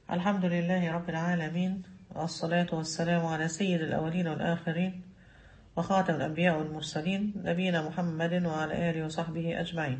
الحمد لله رب العالمين والصلاة والسلام على سيد الأولين والآخرين وخاتم الأنبياء والمرسلين نبينا محمد وعلى آله وصحبه أجمعين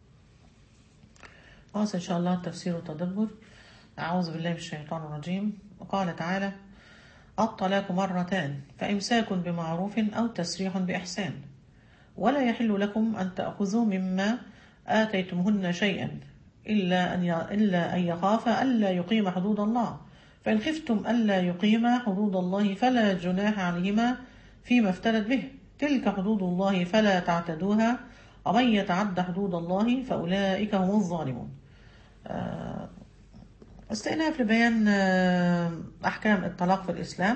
خلاص إن شاء الله التفسير والتدبر أعوذ بالله من الشيطان الرجيم وقال تعالى الطلاق مرتان فإمساك بمعروف أو تسريح بإحسان ولا يحل لكم أن تأخذوا مما آتيتمهن شيئا إلا أن إلا أن يخاف ألا يقيم حدود الله فإن خفتم ألا يقيم حدود الله فلا جناح عليهما فيما افتدت به تلك حدود الله فلا تعتدوها ومن يتعد حدود الله فأولئك هم الظالمون آه، استئناف لبيان آه، أحكام الطلاق في الإسلام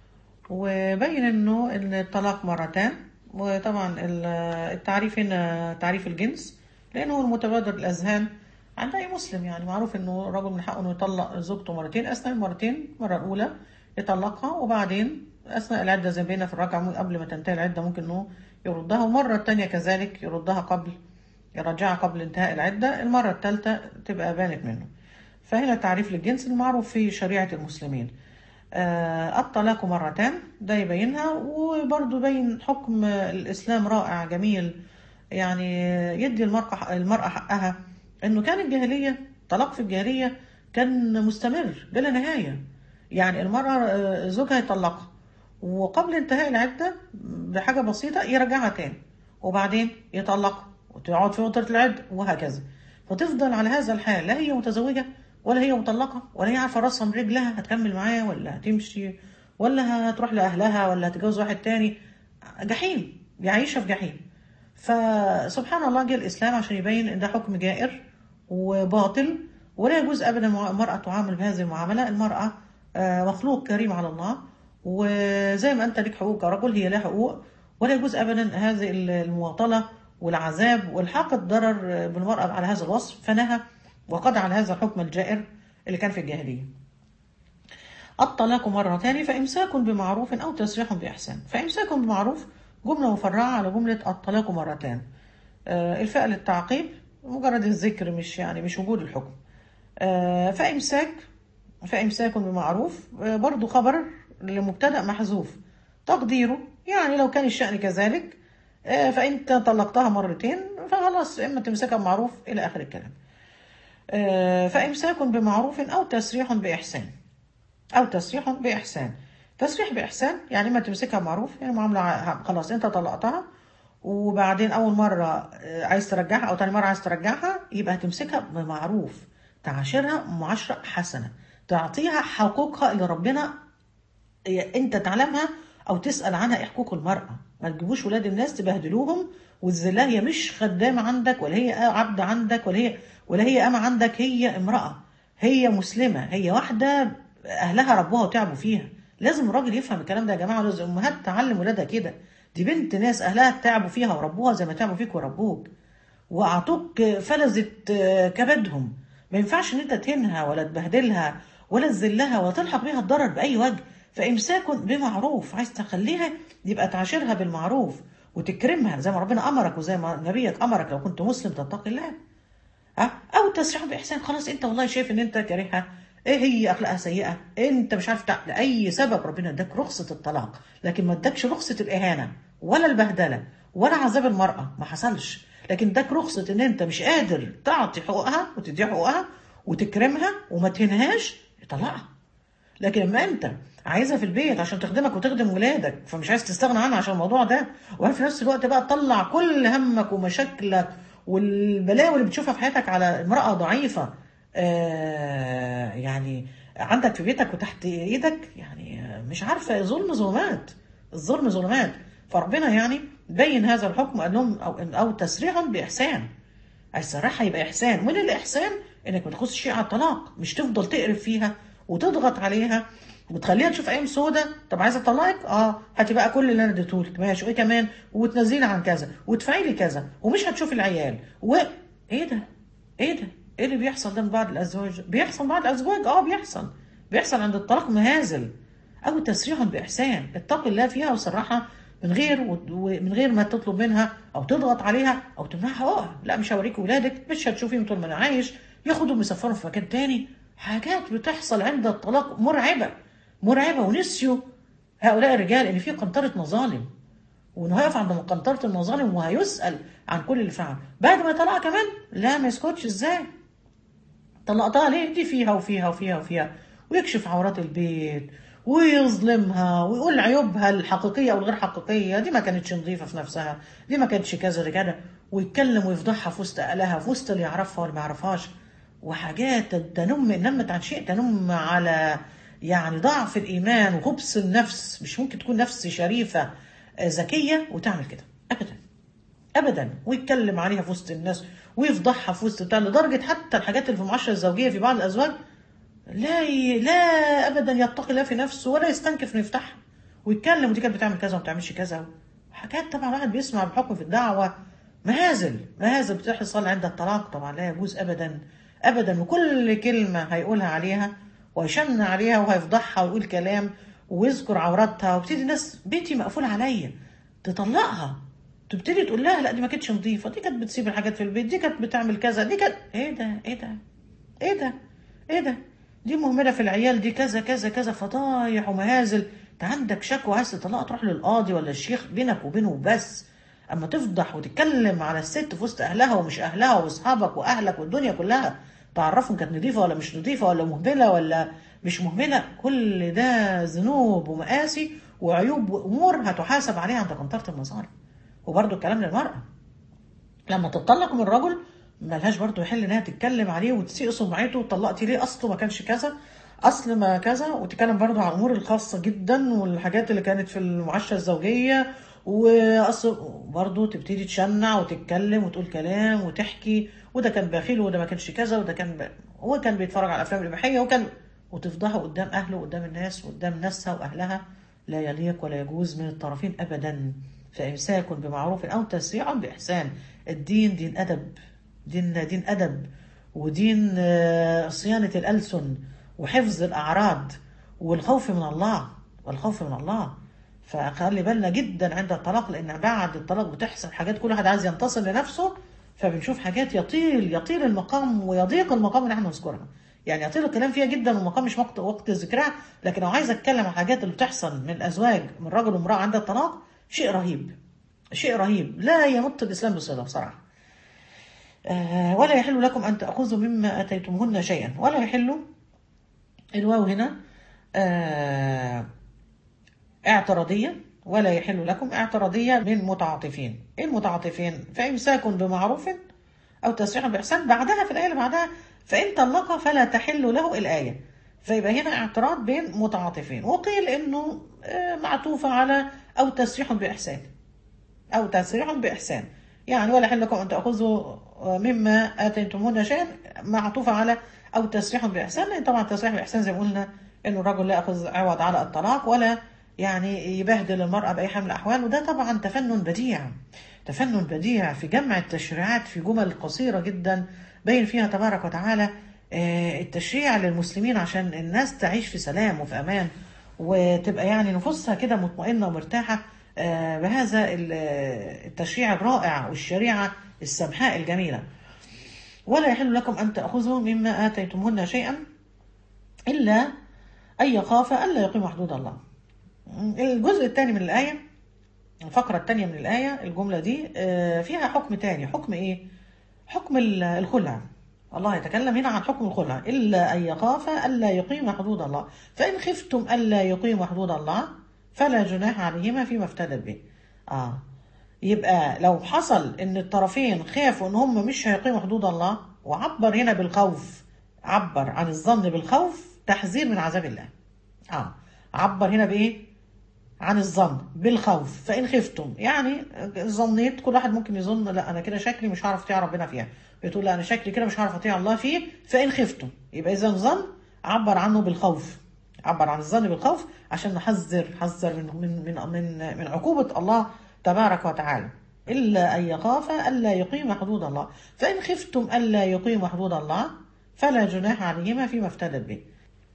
وبين أنه إن الطلاق مرتان وطبعا ال- التعريف هنا تعريف الجنس لأنه المتبادر الأذهان عند أي مسلم يعني معروف أنه الرجل من حقه أنه يطلق زوجته مرتين أثناء المرتين المرة الأولى يطلقها وبعدين أثناء العدة زي ما بينا في الرجعة قبل ما تنتهي العدة ممكن أنه يردها والمرة الثانية كذلك يردها قبل يرجعها قبل انتهاء العدة المرة الثالثة تبقى بانت منه فهنا تعريف للجنس المعروف في شريعة المسلمين آه، الطلاق مرتان ده يبينها وبرضه يبين حكم الإسلام رائع جميل يعني يدي المرأة المرأة حقها إنه كان الجاهلية طلاق في الجاهلية كان مستمر بلا نهاية يعني المرأة آه، زوجها يطلقها وقبل انتهاء العدة بحاجة بسيطة يرجعها تاني وبعدين يطلقها وتقعد في فترة العدة وهكذا فتفضل على هذا الحال لا هي متزوجة ولا هي مطلقة ولا هي عارفة راسها من رجلها هتكمل معاه ولا هتمشي ولا هتروح لأهلها ولا هتتجوز واحد تاني جحيم يعيشها في جحيم فسبحان الله جه الإسلام عشان يبين إن ده حكم جائر وباطل ولا يجوز أبدا المرأة تعامل بهذه المعاملة المرأة آه، مخلوق كريم على الله وزي ما أنت لك حقوق كرجل هي لها حقوق ولا يجوز أبدا هذه المواطلة والعذاب والحاق الضرر بالمرأة على هذا الوصف فنهى وقضى على هذا الحكم الجائر اللي كان في الجاهلية الطلاق مرتان فإمساك بمعروف أو تسريح بإحسان فإمساك بمعروف جملة مفرعة على جملة الطلاق مرتان آه، الفاء للتعقيب مجرد الذكر مش يعني مش وجود الحكم آه، فإمساك فإمساك بمعروف آه، برضو خبر لمبتدأ محذوف تقديره يعني لو كان الشأن كذلك آه، فأنت طلقتها مرتين فخلاص إما تمسكها بمعروف إلى آخر الكلام آه، فإمساك بمعروف أو تسريح بإحسان أو تسريح بإحسان تسريح بإحسان يعني ما تمسكها بمعروف يعني معاملة ع- خلاص أنت طلقتها وبعدين أول مرة آه، عايز ترجعها أو تاني مرة عايز ترجعها يبقى هتمسكها بمعروف تعاشرها معاشرة حسنة تعطيها حقوقها اللي ربنا انت تعلمها او تسال عنها ايه حقوق المراه ما تجيبوش ولاد الناس تبهدلوهم وتذلها هي مش خدامه عندك ولا هي عبد عندك ولا هي ولا هي امه عندك هي امراه هي مسلمه هي واحده اهلها ربوها وتعبوا فيها لازم الراجل يفهم الكلام ده يا جماعه لازم الامهات تعلم ولادها كده دي بنت ناس اهلها تعبوا فيها وربوها زي ما تعبوا فيك وربوك واعطوك فلذة كبدهم ما ينفعش ان انت تهينها ولا تبهدلها ولا تذلها ولا تلحق بيها الضرر باي وجه فامساك بمعروف عايز تخليها يبقى تعاشرها بالمعروف وتكرمها زي ما ربنا امرك وزي ما نبيك امرك لو كنت مسلم تتقي الله ها او تسريح باحسان خلاص انت والله شايف ان انت كارهها ايه هي اخلاقها سيئه انت مش عارف تع... لاي سبب ربنا اداك رخصه الطلاق لكن ما اداكش رخصه الاهانه ولا البهدله ولا عذاب المراه ما حصلش لكن اداك رخصه ان انت مش قادر تعطي حقوقها وتديها حقوقها وتكرمها وما تهنهاش طلقها لكن لما انت عايزها في البيت عشان تخدمك وتخدم ولادك فمش عايز تستغنى عنها عشان الموضوع ده وفي نفس الوقت بقى تطلع كل همك ومشاكلك والبلاوي اللي بتشوفها في حياتك على امرأة ضعيفة آه يعني عندك في بيتك وتحت ايدك يعني آه، مش عارفة ظلم ظلمات الظلم ظلمات فربنا يعني بين هذا الحكم قال لهم او او تسريحا باحسان الصراحة يبقى إحسان ومن الإحسان إنك ما تاخدش شيء على الطلاق مش تفضل تقرف فيها وتضغط عليها وتخليها تشوف أيام سودة طب عايزة أطلقك؟ أه هاتي بقى كل اللي أنا اديتهولك ماشي وإيه كمان وتنزلي عن كذا وتدفعي لي كذا ومش هتشوفي العيال و إيه ده؟ إيه ده؟ إيه اللي بيحصل ده من بعض الأزواج؟ بيحصل بعض الأزواج أه بيحصل بيحصل عند الطلاق مهازل أو تسريح بإحسان اتقي الله فيها وصراحة من غير ومن غير ما تطلب منها او تضغط عليها او تمنعها حقوقها لا مش هوريك ولادك مش هتشوفيهم طول ما انا عايش ياخدهم يسفرهم في مكان تاني حاجات بتحصل عند الطلاق مرعبة مرعبة ونسيوا هؤلاء الرجال ان في قنطرة مظالم وانه هيقف عند قنطرة المظالم وهيسأل عن كل اللي فعل بعد ما طلع كمان لا ما يسكتش ازاي طلقتها ليه دي فيها وفيها وفيها وفيها ويكشف عورات البيت ويظلمها ويقول عيوبها الحقيقية أو الغير حقيقية دي ما كانتش نظيفة في نفسها دي ما كانتش كذا كده ويتكلم ويفضحها في وسط أهلها في وسط اللي يعرفها واللي ما يعرفهاش وحاجات تنم إن نمت عن شيء تنم على يعني ضعف الإيمان وخبث النفس مش ممكن تكون نفس شريفة آه، ذكية وتعمل كده أبدا ابدا ويتكلم عليها في وسط الناس ويفضحها في وسط بتاع لدرجه حتى الحاجات اللي في المعاشره الزوجيه في بعض الازواج لا ي... لا ابدا يتقي الله في نفسه ولا يستنكف انه يفتحها ويتكلم ودي كانت بتعمل كذا وما بتعملش كذا حاجات طبعا الواحد بيسمع بحكم في الدعوه مهازل مهازل بتحصل عند الطلاق طبعا لا يجوز ابدا ابدا وكل كلمه هيقولها عليها ويشن عليها وهيفضحها ويقول كلام ويذكر عوراتها وبتدي الناس بيتي مقفول عليا تطلقها تبتدي تقول لها لا دي ما كانتش نظيفه دي كانت بتسيب الحاجات في البيت دي كانت بتعمل كذا دي كانت ايه ده ايه ده ايه ده ايه ده دي مهمله في العيال دي كذا كذا كذا فضايح ومهازل انت عندك شكوى عايز تطلق تروح للقاضي ولا الشيخ بينك وبينه بس اما تفضح وتتكلم على الست في وسط اهلها ومش اهلها واصحابك واهلك والدنيا كلها تعرفهم كانت نظيفه ولا مش نظيفه ولا مهمله ولا مش مهمله كل ده ذنوب ومآسي وعيوب وامور هتحاسب عليها عند قنطره المظالم وبرده الكلام للمرأة لما تطلق من رجل ملهاش برضه يحل انها تتكلم عليه وتسيء سمعته وطلقتي ليه اصله ما كانش كذا اصل ما كذا وتتكلم برضه عن الامور الخاصه جدا والحاجات اللي كانت في المعاشره الزوجيه واصل برضه تبتدي تشنع وتتكلم وتقول كلام وتحكي وده كان بخيل وده ما كانش كذا وده كان ب... هو كان بيتفرج على الافلام الاباحيه وكان وتفضحه قدام اهله وقدام الناس وقدام ناسها واهلها لا يليق ولا يجوز من الطرفين ابدا فإمساك بمعروف أو تسريع بإحسان الدين دين أدب دين دين أدب ودين آه، صيانة الألسن وحفظ الأعراض والخوف من الله والخوف من الله فخلي بالنا جدا عند الطلاق لأن بعد الطلاق بتحصل حاجات كل واحد عايز ينتصر لنفسه فبنشوف حاجات يطيل يطيل المقام ويضيق المقام اللي احنا نذكرها يعني يطيل الكلام فيها جدا والمقام مش وقت وقت ذكرها لكن لو عايز اتكلم عن الحاجات اللي بتحصل من الازواج من رجل وامراه عند الطلاق شيء رهيب شيء رهيب لا يمت الإسلام بصلة بصراحة آه ولا يحل لكم أن تأخذوا مما أتيتمهن شيئا ولا يحل الواو هنا آه اعتراضية ولا يحل لكم اعتراضية من متعاطفين ايه المتعاطفين فإمساك بمعروف أو تسريح بإحسان بعدها في الآية اللي بعدها فإن طلق فلا تحل له الآية فيبقى هنا اعتراض بين متعاطفين وقيل انه آه، معطوفة على او تسريح بإحسان او تسريح بإحسان يعني ولا يحل لكم ان تأخذوا مما آتيتمونا شيئا معطوفة على او تسريح بإحسان لان طبعا التسريح بإحسان زي ما قلنا انه الرجل لا يأخذ عوض على الطلاق ولا يعني يبهدل المرأة بأي حال من الأحوال وده طبعا تفنن بديع تفنن بديع في جمع التشريعات في جمل قصيرة جدا بين فيها تبارك وتعالى آه، التشريع للمسلمين عشان الناس تعيش في سلام وفي امان وتبقى يعني نفوسها كده مطمئنه ومرتاحه آه، بهذا ال- آه، التشريع الرائع والشريعه السمحاء الجميله. ولا يحل لكم ان تاخذوا مما اتيتمهن شيئا الا ان يخاف الا يقيم حدود الله. الجزء الثاني من الايه الفقره الثانيه من الايه الجمله دي آه، فيها حكم تاني حكم ايه؟ حكم ال- الخلع الله يتكلم هنا عن حكم الخلع إلا أن يخاف ألا يقيم حدود الله فإن خفتم ألا يقيم حدود الله فلا جناح عليهما فيما افتدت به آه يبقى لو حصل ان الطرفين خافوا ان هم مش هيقيموا حدود الله وعبر هنا بالخوف عبر عن الظن بالخوف تحذير من عذاب الله اه عبر هنا بايه عن الظن بالخوف فإن خفتم يعني ظنيت كل واحد ممكن يظن لا أنا كده شكلي مش هعرف أطيع ربنا فيها بتقول لا أنا شكلي كده مش هعرف أطيع الله فيه فإن خفتم يبقى إذا ظن عبر عنه بالخوف عبر عن الظن بالخوف عشان نحذر حذر من من من من, من عقوبة الله تبارك وتعالى إلا أن يخاف ألا يقيم حدود الله فإن خفتم ألا يقيم حدود الله فلا جناح عليهما فيما افتدت به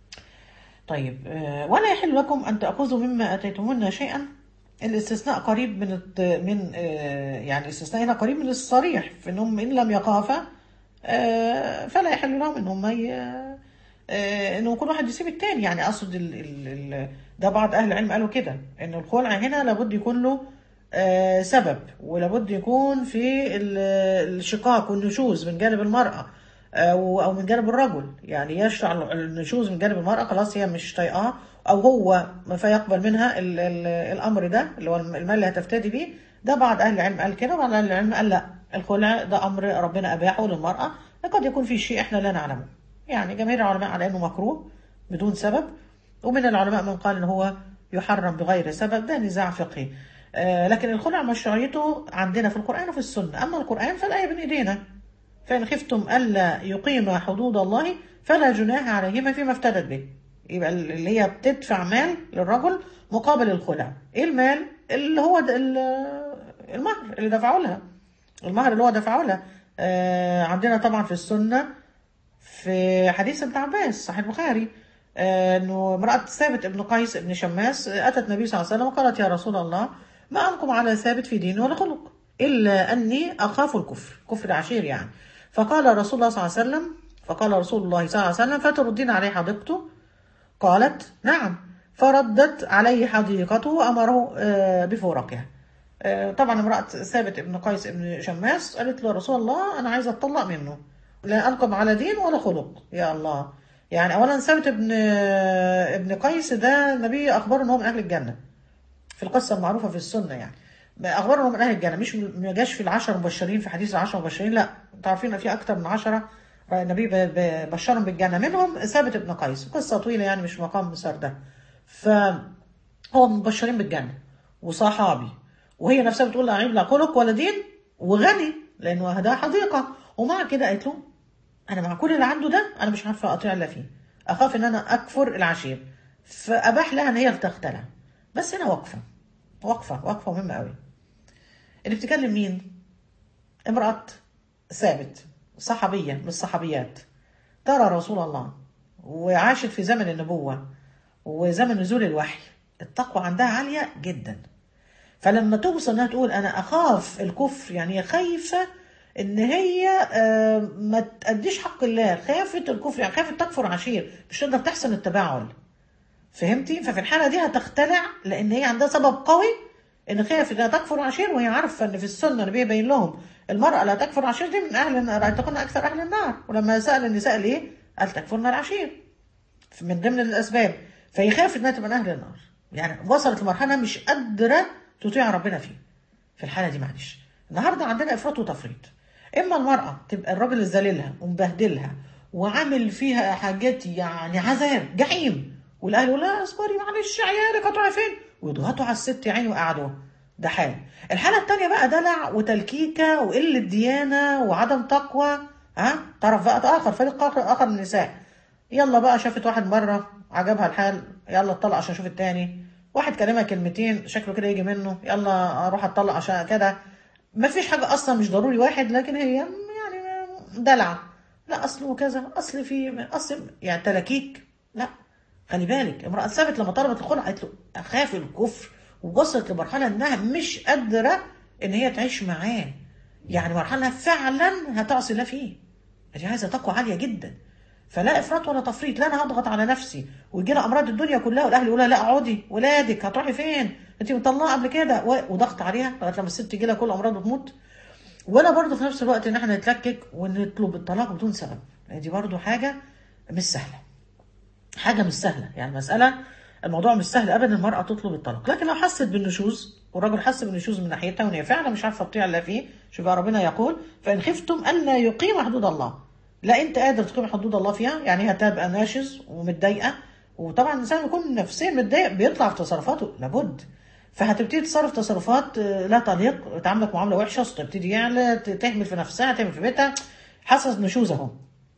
طيب آه، ولا يحل لكم أن تأخذوا مما أتيتمونا شيئا الاستثناء قريب من الت... من آه، يعني الاستثناء هنا قريب من الصريح في انهم ان لم يخافا آه، فلا يحل لهم ان هم ي- آه، انه كل واحد يسيب التاني يعني اقصد ال ال ال ده بعض اهل العلم قالوا كده ان الخلع هنا لابد يكون له آه، سبب ولابد يكون في ال- الشقاق والنشوز من جانب المرأة أو أو من جانب الرجل يعني يشرع النشوز من جانب المرأة خلاص هي مش طايقاه أو هو فيقبل منها ال ال الأمر ده اللي هو المال اللي هتفتدي بيه ده بعض أهل العلم قال كده وبعض أهل العلم قال لا الخلع ده أمر ربنا أباحه للمرأة قد يكون في شيء إحنا لا نعلمه يعني جماهير العلماء على إنه مكروه بدون سبب ومن العلماء من قال إن هو يحرم بغير سبب ده نزاع فقهي آه، لكن الخلع مشروعيته عندنا في القرآن وفي السنة أما القرآن فالآية بين إيدينا فإن خفتم ألا يقيم حدود الله فلا جناح عليهما فيما افتدت به يبقى اللي هي بتدفع مال للرجل مقابل الخلع ايه المال اللي هو د- ال- المهر اللي دفعوا لها المهر اللي هو دفعه لها آه عندنا طبعا في السنة في حديث ابن عباس صحيح البخاري آه، انه امرأة ثابت ابن قيس ابن شماس آه، اتت النبي صلى الله عليه وسلم وقالت يا رسول الله ما انكم على ثابت في دين ولا خلق الا اني اخاف الكفر كفر العشير يعني فقال رسول الله صلى الله عليه وسلم فقال رسول الله صلى الله عليه وسلم فتردين عليه حديقته قالت نعم فردت عليه حديقته وامره آه، بفورقها آه، طبعا امرأة ثابت ابن قيس ابن شماس قالت له يا رسول الله أنا عايزة أطلق منه لا أنقم على دين ولا خلق يا الله يعني أولا ثابت ابن ابن قيس ده النبي أخبره إن هو من أهل الجنة في القصة المعروفة في السنة يعني أخبره إن هو من أهل الجنة مش ما جاش في العشر مبشرين في حديث العشر مبشرين لا أنتوا عارفين إن في أكتر من عشرة النبي ب- ب- بشرهم بالجنة منهم ثابت ابن قيس قصة طويلة يعني مش مقام مسردة فهو من مبشرين بالجنة وصحابي وهي نفسها بتقول لا عيب لا خلق ولا دين وغني لانه هداه حديقه ومع كده قالت له انا مع كل اللي عنده ده انا مش عارفه اطيع الا فيه اخاف ان انا اكفر العشير فاباح لها ان هي تختلع بس هنا وقفه وقفه وقفه مهمه قوي اللي بتكلم مين امراه ثابت صحابيه من الصحابيات ترى رسول الله وعاشت في زمن النبوه وزمن نزول الوحي التقوى عندها عاليه جدا فلما توصل انها تقول انا اخاف الكفر يعني هي خايفه ان هي آه، ما تأديش حق الله خافت الكفر يعني خافت تكفر عشير مش تقدر تحسن التباعل فهمتي ففي الحاله دي هتختلع لان هي عندها سبب قوي ان خافت انها تكفر عشير وهي عارفه ان في السنه النبي يبين لهم المراه لا تكفر عشير دي من اهل النار تكون اكثر اهل النار ولما سال النساء ليه قال تكفرن العشير من ضمن الاسباب فهي خافت انها تبقى من اهل النار يعني وصلت لمرحله مش قادره تطيع ربنا فيه في الحاله دي معلش النهارده عندنا افراط وتفريط اما المراه تبقى الراجل ذليلها ومبهدلها وعامل فيها حاجات يعني عذاب جحيم والاهل يقول لا اصبري معلش عيالك هتروحي فين ويضغطوا على الست يا عيني ويقعدوها ده حال الحاله التانيه بقى دلع وتلكيكه وقله ديانه وعدم تقوى ها طرف بقى اخر فريق اخر اخر من النساء يلا بقى شافت واحد مره عجبها الحال يلا اتطلق عشان اشوف التاني واحد كلمها كلمتين شكله كده يجي منه يلا اروح اتطلق عشان كده ما فيش حاجه اصلا مش ضروري واحد لكن هي يعني دلع لا اصله كذا اصل في اصل يعني تلاكيك لا خلي بالك امرأة ثابت لما طلبت الخلع قالت له اخاف الكفر ووصلت لمرحله انها مش قادره ان هي تعيش معاه يعني مرحله فعلا هتعصي الله فيه دي عايزه تقوى عاليه جدا فلا افراط ولا تفريط لا انا هضغط على نفسي ويجي لها امراض الدنيا كلها والاهل يقولوا لها لا اقعدي ولادك هتروحي فين انت مطلقه قبل كده و- وضغط عليها لغايه لما الست يجي لها كل امراض وتموت ولا برضه في نفس الوقت ان احنا نتلكك ونطلب الطلاق بدون سبب يعني دي برضه حاجه مش سهله حاجه مش سهله يعني مساله الموضوع مش سهل ابدا المراه تطلب الطلاق لكن لو حست بالنشوز والراجل حس بالنشوز من ناحيتها وان هي فعلا مش عارفه تطيع الا فيه شوف بقى ربنا يقول فان خفتم الا يقيم حدود الله لا انت قادر تقيم حدود الله فيها يعني هتبقى ناشز ومتضايقه وطبعا الانسان يكون نفسيا متضايق بيطلع في تصرفاته لابد فهتبتدي تصرف تصرفات آه، لا تليق تعاملك معامله وحشه تبتدي يعلى ت- تهمل في نفسها تهمل في بيتها حاسس نشوز اهو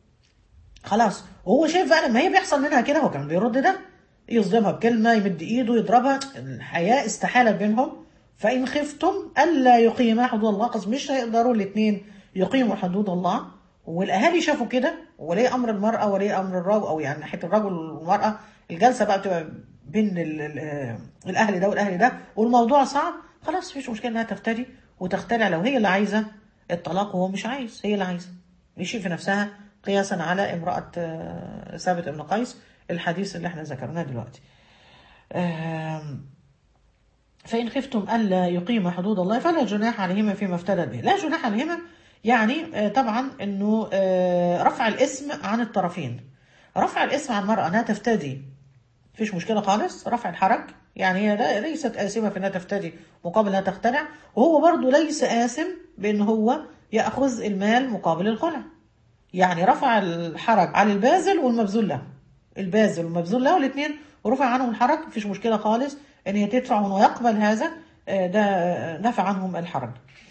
خلاص وهو شايف بقى لما هي بيحصل منها كده هو كان بيرد ده يصدمها بكلمه يمد ايده يضربها الحياه استحاله بينهم فان خفتم الا يقيما حدود الله قصد مش هيقدروا الاثنين يقيموا حدود الله والاهالي شافوا كده ولي امر المراه ولي امر الرجل او يعني ناحيه الرجل والمراه الجلسه بقى بتبقى بين ال- ال- الاهل ده والاهل ده والموضوع صعب خلاص مفيش مشكله انها تفتري وتخترع لو هي اللي عايزه الطلاق وهو مش عايز هي اللي عايزه يشيل في نفسها قياسا على امرأة آه، ثابت بن قيس الحديث اللي احنا ذكرناه دلوقتي آم، فإن خفتم ألا يقيم حدود الله فلا جناح عليهما فيما افتدت به لا جناح عليهما يعني آه، طبعا أنه آه، رفع الاسم عن الطرفين رفع الاسم عن المرأة أنها تفتدي مفيش مشكلة خالص رفع الحرج يعني هي لا- ليست آثمة في أنها تفتدي مقابل أنها تخترع وهو برضو ليس آثم بأن هو يأخذ المال مقابل الخلع يعني رفع الحرج على الباذل والمبذول له الباذل والمبذول له الاثنين ورفع عنهم الحرج مفيش مشكلة خالص أن هي تدفع وأنه يقبل هذا آه، ده آه، نفع عنهم الحرج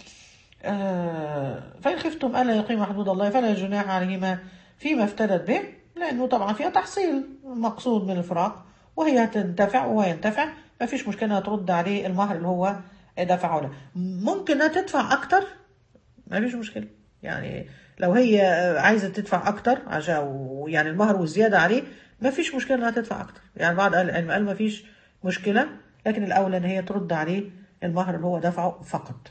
آه، فإن خفتم ألا يقيم حدود الله فلا جناح عليهما فيما افتدت به لأنه طبعا فيها تحصيل مقصود من الفراق وهي تنتفع وهو ينتفع ما فيش مشكلة انها ترد عليه المهر اللي هو دفعه له ممكن انها تدفع أكتر ما فيش مشكلة يعني لو هي عايزة تدفع أكتر عشان يعني المهر والزيادة عليه ما فيش مشكلة انها تدفع أكتر يعني بعض أهل العلم قال ما فيش مشكلة لكن الأولى ان هي ترد عليه المهر اللي هو دفعه فقط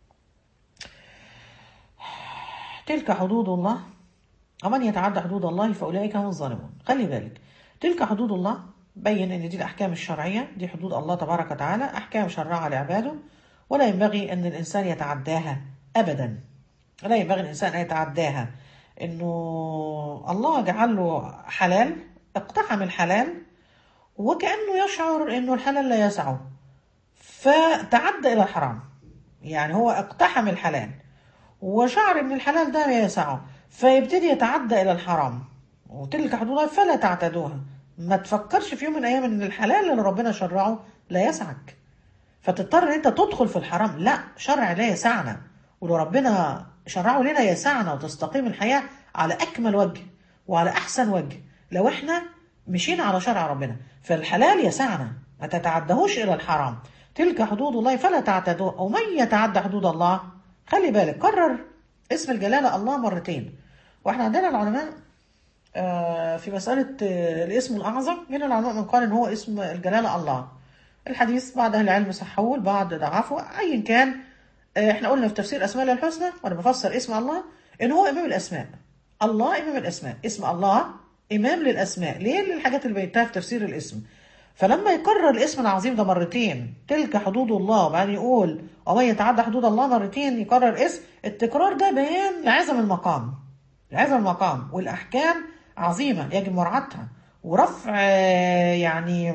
تلك حدود الله ومن يتعدى حدود الله فأولئك هم الظالمون خلي بالك تلك حدود الله بين ان دي الاحكام الشرعيه دي حدود الله تبارك وتعالى احكام شرعها لعباده ولا ينبغي ان الانسان يتعداها ابدا لا ينبغي الانسان ان يتعداها انه الله جعل له حلال اقتحم الحلال وكانه يشعر انه الحلال لا يسعه فتعدى الى الحرام يعني هو اقتحم الحلال وشعر ان الحلال ده لا يسعه فيبتدي يتعدى الى الحرام وتلك حدود الله فلا تعتدوها ما تفكرش في يوم من الايام ان الحلال اللي ربنا شرعه لا يسعك فتضطر ان انت تدخل في الحرام لا شرع لا يسعنا ولو ربنا شرعه لنا يسعنا وتستقيم الحياه على اكمل وجه وعلى احسن وجه لو احنا مشينا على شرع ربنا فالحلال يسعنا ما تتعدهوش الى الحرام تلك حدود الله فلا تعتدوها ومن يتعدى حدود الله خلي بالك كرر اسم الجلاله الله مرتين واحنا عندنا العلماء آه، في مسألة آه، الاسم الأعظم من العلماء من قال إن هو اسم الجلالة الله الحديث بعض أهل العلم صححوه البعض ضعفه أيا كان آه، إحنا قلنا في تفسير أسماء الله الحسنى وأنا بفسر اسم الله إن هو إمام الأسماء الله إمام الأسماء اسم الله إمام للأسماء ليه للحاجات اللي بيتها في تفسير الاسم فلما يكرر الاسم العظيم ده مرتين تلك حدود الله وبعدين يقول ومن يتعدى حدود الله مرتين يكرر اسم التكرار ده بيان لعظم المقام لعظم المقام والأحكام عظيمة يجب مراعاتها ورفع آه، يعني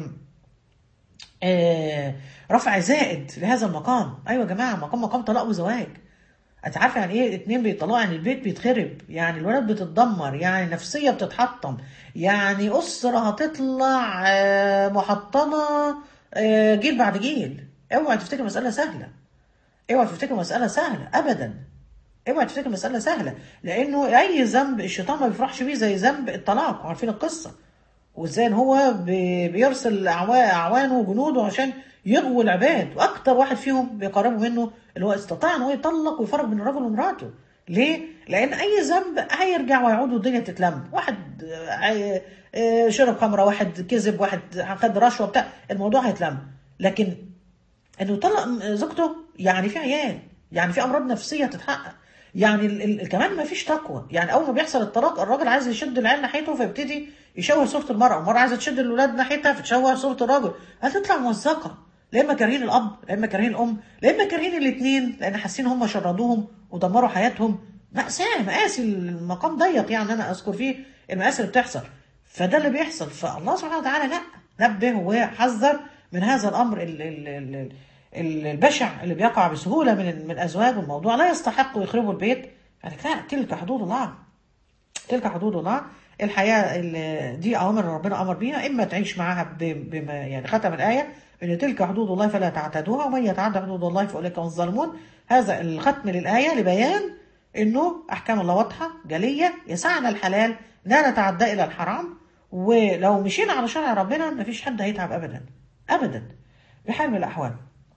آه، رفع زائد لهذا المقام ايوه يا جماعه مقام مقام طلاق وزواج انت عارفه يعني ايه اتنين بيطلقوا يعني البيت بيتخرب يعني الولاد بتتدمر يعني نفسيه بتتحطم يعني اسره هتطلع آه، محطمه آه، جيل بعد جيل اوعى تفتكر مساله سهله اوعى تفتكر مساله سهله ابدا اوعى تفتكر مساله سهله لانه اي ذنب الشيطان ما بيفرحش بيه زي ذنب الطلاق وعارفين القصه وازاي ان هو بي- بيرسل أعوا- اعوانه وجنوده عشان يغووا العباد واكتر واحد فيهم بيقربوا منه اللي هو استطاع ان هو يطلق ويفرق بين الرجل ومراته ليه؟ لان اي ذنب هيرجع ويعود والدنيا تتلم واحد آه، آه، شرب خمره واحد كذب واحد خد رشوه بتاع الموضوع هيتلم لكن انه يطلق زوجته يعني في عيال يعني في امراض نفسيه تتحقق يعني ال ال كمان ما فيش تقوى يعني اول ما بيحصل الطلاق الراجل عايز يشد العيال ناحيته فيبتدي يشوه صوره المراه والمراه عايزه تشد الاولاد ناحيتها فتشوه صوره الراجل هتطلع ممزقه لا اما كارهين الاب لا اما كارهين الام لا اما كارهين الاثنين لان حاسين هم شردوهم ودمروا حياتهم مأساة مآسي المقام ضيق يعني انا اذكر فيه المآسي اللي بتحصل فده اللي بيحصل فالله سبحانه وتعالى لا نبه وحذر من هذا الامر ال ال ال ال البشع اللي بيقع بسهوله من من الازواج والموضوع لا يستحق يخربوا البيت يعني لا تلك حدود الله تلك حدود الله الحياه ال- دي اوامر ربنا امر بيها اما تعيش معاها ب- بما يعني ختم الايه ان تلك حدود الله فلا تعتدوها ومن يتعدى حدود الله فاولئك هم الظالمون هذا الختم للايه لبيان انه احكام الله واضحه جليه يسعنا الحلال لا نتعدى الى الحرام ولو مشينا على شرع ربنا مفيش حد هيتعب ابدا ابدا بحال من الاحوال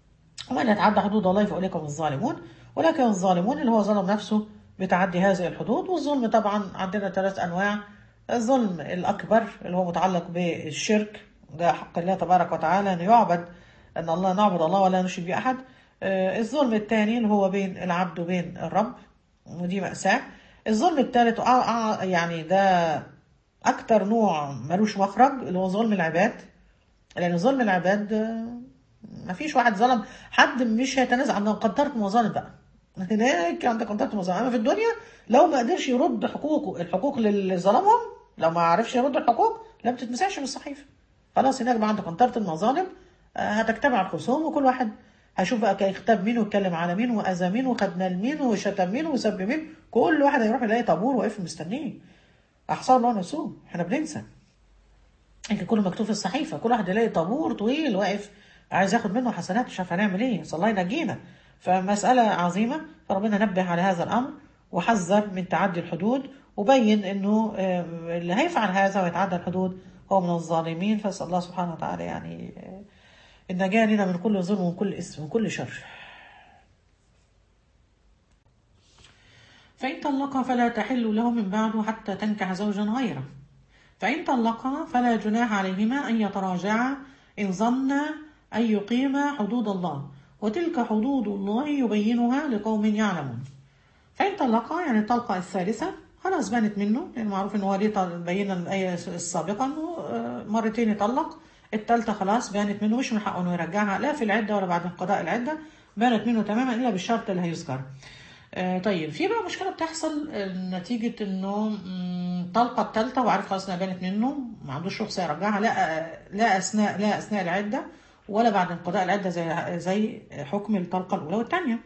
ومن يتعدى حدود الله فاولئك هم الظالمون ولكن الظالمون اللي هو ظلم نفسه بتعدي هذه الحدود والظلم طبعا عندنا ثلاث انواع الظلم الاكبر اللي هو متعلق بالشرك ده حق الله تبارك وتعالى ان يعبد ان الله نعبد الله ولا نشرك به احد آه، الظلم الثاني اللي هو بين العبد وبين الرب ودي مأساة الظلم الثالث يعني ده اكتر نوع ملوش مخرج اللي هو ظلم العباد لان ظلم العباد ما فيش واحد ظلم حد مش هيتنازع عن قدرت مظالم بقى هناك عند قدرت مظالم اما في الدنيا لو ما قدرش يرد حقوقه الحقوق للي ظلمهم لو ما عرفش يرد الحقوق لا بتتمسحش من الصحيفه خلاص هناك بقى عند قنطرة المظالم هتجتمع الخصوم وكل واحد هيشوف بقى يختاب مين ويتكلم على مين واذى مين وخد مين وشتم مين وسب مين كل واحد هيروح يلاقي طابور واقف مستنيه احصى الله نسوه احنا بننسى لكن كله مكتوب في الصحيفه كل واحد يلاقي طابور طويل واقف عايز ياخد منه حسنات مش عارف هنعمل ايه صلى الله ينجينا فمساله عظيمه فربنا نبه على هذا الامر وحذر من تعدي الحدود وبين انه اللي هيفعل هذا ويتعدى الحدود هو من الظالمين فاسال الله سبحانه وتعالى يعني النجاة لنا من كل ظلم ومن كل اسم ومن كل شر فإن طلقها فلا تحل له من بعده حتى تنكح زوجا غيره فإن طلقها فلا جناح عليهما أن يتراجعا إن ظنا أن يقيما حدود الله وتلك حدود الله يبينها لقوم يعلمون فإن طلقها يعني الطلقة الثالثة خلاص بانت منه لأن معروف إن هو ليه بينا الآية السابقة إنه مرتين يطلق التالتة خلاص بانت منه مش من حقه إنه يرجعها لا في العدة ولا بعد انقضاء العدة بانت منه تماما إلا بالشرط اللي هيذكر آه طيب في بقى مشكلة بتحصل نتيجة إنه الطلقة التالتة وعارف خلاص إنها بانت منه ما عندوش رخصة يرجعها لا لا أثناء لا أثناء العدة ولا بعد انقضاء العدة زي زي حكم الطلقة الأولى والثانية.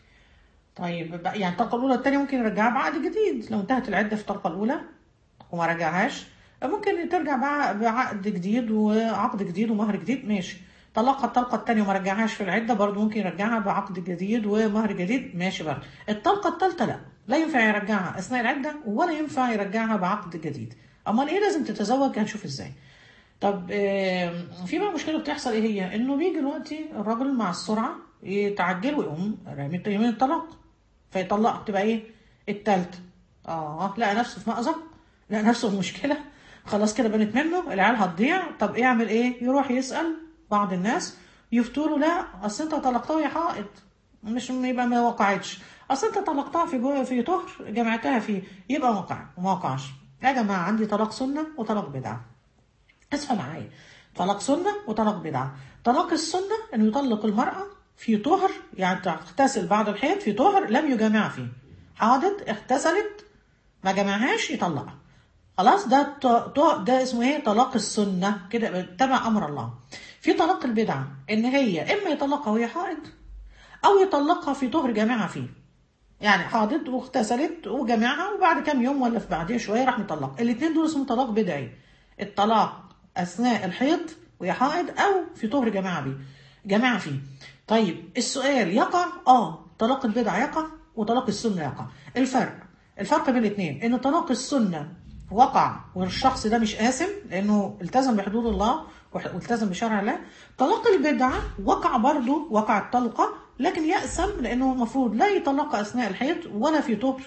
طيب يعني الطلقة الأولى والثانية ممكن يرجعها بعقد جديد لو انتهت العدة في الطلقة الأولى وما رجعهاش ممكن ترجع بعقد جديد وعقد جديد ومهر جديد ماشي طلقها الطلقة الثانية وما رجعهاش في العدة برضه ممكن يرجعها بعقد جديد ومهر جديد ماشي برضه الطلقة الثالثة لا لا ينفع يرجعها أثناء العدة ولا ينفع يرجعها بعقد جديد أمال إيه لازم تتزوج هنشوف إزاي طب في بقى مشكلة بتحصل إيه هي إنه بيجي دلوقتي الراجل مع السرعة يتعجل ويقوم رامي يمين الطلاق فيطلقها تبقى إيه التالتة آه لقى نفسه في مأزق لقى نفسه في مشكلة خلاص كده بنت منه العيال هتضيع طب يعمل ايه يروح يسأل بعض الناس يفتوا له لا اصل انت طلقتها يا حائط مش يبقى ما وقعتش اصل انت طلقتها في جو في طهر جمعتها فيه يبقى وقع وما وقعش يا جماعه عندي طلاق سنه وطلاق بدعه اصحوا معايا طلاق سنه وطلاق بدعه طلاق السنه انه يطلق المراه في طهر يعني تغتسل بعد الحيض في طهر لم يجامع فيه حاضت اغتسلت ما جمعهاش يطلقها خلاص ده ده اسمه ايه طلاق السنه كده تبع امر الله في طلاق البدعه ان هي اما يطلقها وهي حائض او يطلقها في طهر جامعها فيه يعني حاضت واغتسلت وجامعها وبعد كام يوم ولا في بعديه شويه راح مطلق الاثنين دول اسمه طلاق بدعي الطلاق اثناء الحيض وهي حائض او في طهر جامعها بيه جامعها فيه طيب السؤال يقع اه طلاق البدعه يقع وطلاق السنه يقع الفرق الفرق بين الاثنين ان طلاق السنه وقع والشخص ده مش آثم لأنه التزم بحدود الله والتزم بشرع الله طلاق البدعة وقع برضه وقع الطلقة لكن يأثم لأنه المفروض لا يطلق أثناء الحيض ولا في طهر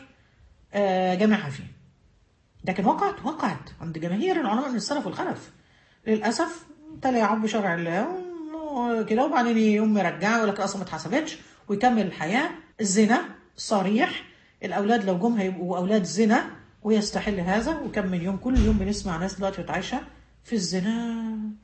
جمعها فيه لكن وقعت وقعت عند جماهير العلماء من السلف والخلف للأسف تلاعب بشرع الله كده وبعدين يقوم مرجعه يقول لك اصلا ما اتحسبتش ويكمل الحياه الزنا صريح الاولاد لو جم هيبقوا اولاد زنا ويستحل هذا وكم من يوم كل يوم بنسمع ناس دلوقتي بتعيشها في الزنا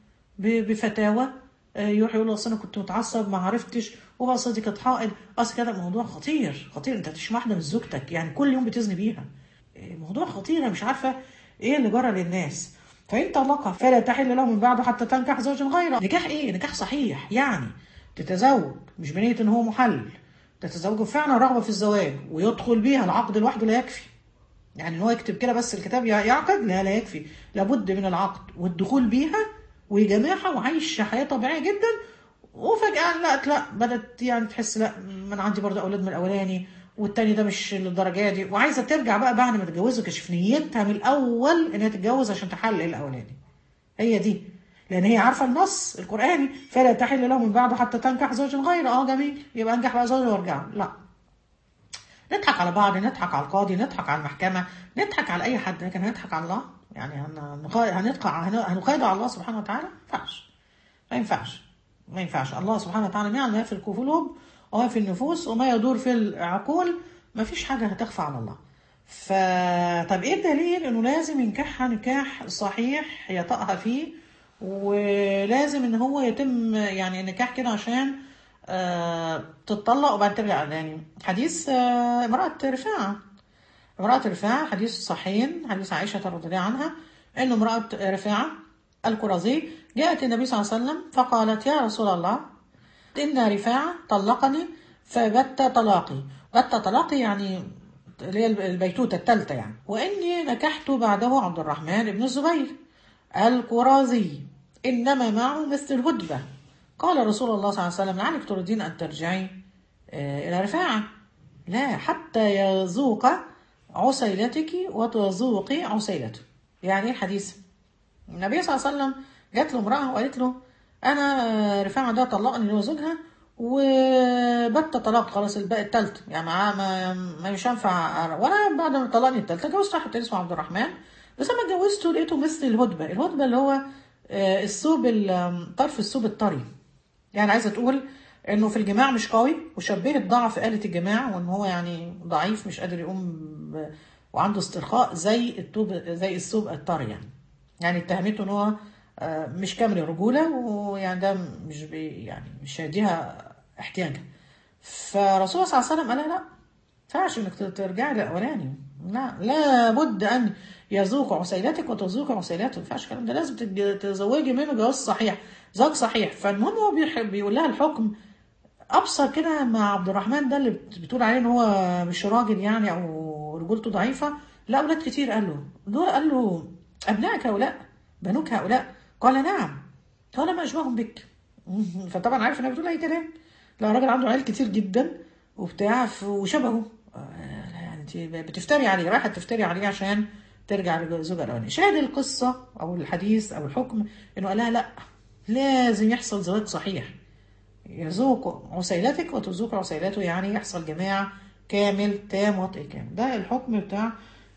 بفتاوى يروح يقول اصل انا كنت متعصب ما عرفتش وبقى دي كانت حائض اصل كده الموضوع خطير خطير انت تشم واحده من زوجتك يعني كل يوم بتزني بيها موضوع خطير انا مش عارفه ايه اللي جرى للناس فان طلقها فلا تحل له من بعده حتى تنكح زوجا غيره نكاح ايه نكاح صحيح يعني تتزوج مش بنيه ان هو محل تتزوج فعلا رغبه في الزواج ويدخل بيها العقد لوحده لا يكفي يعني ان هو يكتب كده بس الكتاب يعقد لا لا يكفي لابد من العقد والدخول بيها ويجامعها وعايش حياه طبيعيه جدا وفجاه لا لا بدات يعني تحس لا من عندي برضه اولاد من الاولاني والتاني ده مش للدرجه دي وعايزه ترجع بقى بعد ما تتجوزه كشف نيتها من الاول ان هي تتجوز عشان تحلل الاولاني هي دي لان هي عارفه النص القراني فلا تحل له من بعده حتى تنكح زوجا غيره اه جميل يبقى انكح بقى زوجا وارجع لا نضحك على بعض نضحك على القاضي نضحك على المحكمه نضحك على اي حد لكن هنضحك على الله يعني هنقع هنقايض على الله سبحانه وتعالى ما ينفعش ما ينفعش ما ينفعش الله سبحانه وتعالى يعلم ما في القلوب وما في النفوس وما يدور في العقول ما فيش حاجه هتخفى على الله ف طب ايه الدليل انه لازم ينكحها نكاح صحيح يطأها فيه ولازم ان هو يتم يعني نكاح كده عشان آه تتطلق وبعدين ترجع يعني حديث آه امرأة رفاعة امرأة رفاعة حديث صحيحين حديث عائشة رضي الله عنها ان امرأة رفاعة القرظي جاءت النبي صلى الله عليه وسلم فقالت يا رسول الله إن رفاعة طلقني فبت طلاقي بت طلاقي يعني اللي هي البيتوتة الثالثة يعني وإني نكحت بعده عبد الرحمن بن الزبير القرازي إنما معه مثل الهدبة قال رسول الله صلى الله عليه وسلم لعلك تريدين أن ترجعي آه، إلى رفاعة لا حتى يذوق عسيلتك وتذوقي عسيلته يعني إيه الحديث النبي صلى الله عليه وسلم جات له امرأة وقالت له أنا رفاعة ده طلقني اللي هو زوجها وبت طلاق خلاص الباقي التالتة يعني معاه ما, ما مش هينفع وانا بعد ما طلقني التالتة جوزت واحد تاني اسمه عبد الرحمن بس اما اتجوزته لقيته مثل الهدبة الهدبة اللي هو آه، الثوب ال- طرف الثوب الطري يعني عايزة تقول انه في الجماع مش قوي وشبهت ضعف آلة الجماع وان هو يعني ضعيف مش قادر يقوم ب... وعنده استرخاء زي الطوب زي الثوب الطري يعني يعني اتهمته ان هو آه، مش كامل الرجولة ويعني ده مش بي يعني مش هيديها احتياجها فرسول الله صلى الله عليه وسلم قال لها لا ينفعش انك ترجعي للاولاني لا لابد ان يذوق عسيلتك وتذوق عسيلته ما ينفعش الكلام ده لازم تتج- تزوجي منه جواز صحيح زواج صحيح فالمهم هو بيحب بيقول لها الحكم ابصر كده مع عبد الرحمن ده اللي بت- بتقول عليه ان هو مش راجل يعني او رجولته ضعيفه لا اولاد كتير قال له دول قال له ابنائك هؤلاء بنوك هؤلاء قال نعم قال ما اشبههم بك فطبعا عارف انها بتقول اي كلام لا راجل عنده عيال كتير جدا وبتاع ف- وشبهه آه، يعني انت بتفتري عليه رايحه تفتري عليه عشان ترجع لزوجها الاولاني شاهد القصه او الحديث او الحكم انه قال لها لا لازم يحصل زواج صحيح يذوق عسيلتك وتذوق عسيلته يعني يحصل جماع كامل تام وطئ كامل ده الحكم بتاع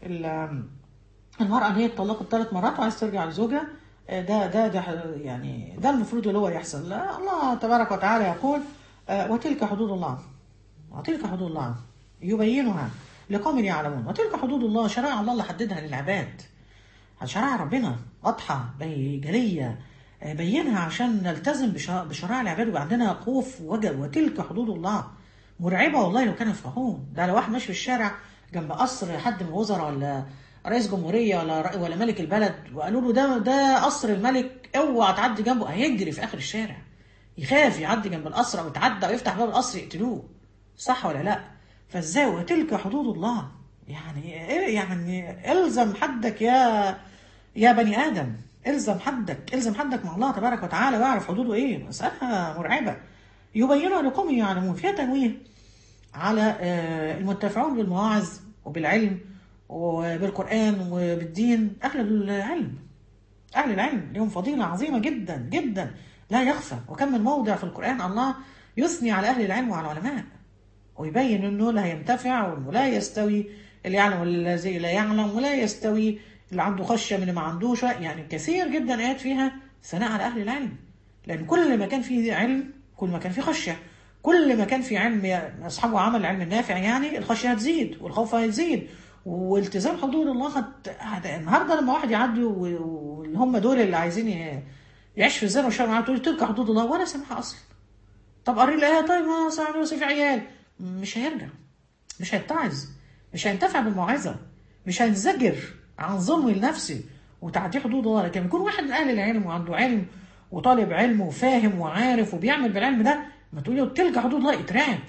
ال- المرأة اللي هي اتطلقت ثلاث مرات وعايز ترجع لزوجها آه، ده ده ده يعني ده المفروض اللي هو يحصل لا الله تبارك وتعالى يقول آه، وتلك حدود الله وتلك حدود الله يبينها لقوم يعلمون وتلك حدود الله شرائع الله اللي حددها للعباد شرائع ربنا واضحة بي- جلية آه، بينها عشان نلتزم بش- بشرائع العباد ويبقى عندنا خوف ووجل وتلك حدود الله مرعبة والله لو كانوا يفقهون ده لو واحد ماشي في الشارع جنب قصر حد من الوزراء ولا رئيس جمهورية ولا رئ- ولا ملك البلد وقالوا له ده ده قصر الملك اوعى تعدي جنبه هيجري في آخر الشارع يخاف يعدي جنب القصر او يتعدى او يفتح باب القصر يقتلوه صح ولا لا فازاي وتلك حدود الله يعني إيه يعني الزم حدك يا يا بني ادم الزم حدك الزم حدك مع الله تبارك وتعالى واعرف حدوده ايه مسألة مرعبة يبينها لقوم يعلمون فيها تنويه على آه، المنتفعون بالمواعظ وبالعلم وبالقرآن وبالدين أهل العلم أهل العلم لهم فضيلة عظيمة جدا جدا لا يخفى وكم من موضع في القرآن الله يثني على أهل العلم وعلى العلماء ويبين أنه لا ينتفع وأنه لا يستوي اللي يعلم والذي لا يعلم ولا يستوي اللي عنده خشية من اللي ما عندوش يعني كثير جدا آيات فيها ثناء على أهل العلم لأن كل ما كان فيه علم كل ما كان فيه خشية كل ما كان في علم أصحابه عمل العلم النافع يعني الخشية هتزيد والخوف هيزيد والتزام حدود الله هت... هت... النهارده لما واحد يعدي و- واللي هم دول اللي عايزين ي- يعيش في الزنا والشر معاه تقول تلك حدود الله ولا سامحها اصلا طب قري الايه طيب ما سامعني في عيال مش هيرجع مش هيتعظ مش هينتفع بالموعظه مش هينزجر عن ظلم لنفسه وتعدي حدود الله لكن يكون واحد من اهل العلم وعنده علم وطالب علم وفاهم وعارف وبيعمل بالعلم ده ما تقول له تلك حدود الله اترعب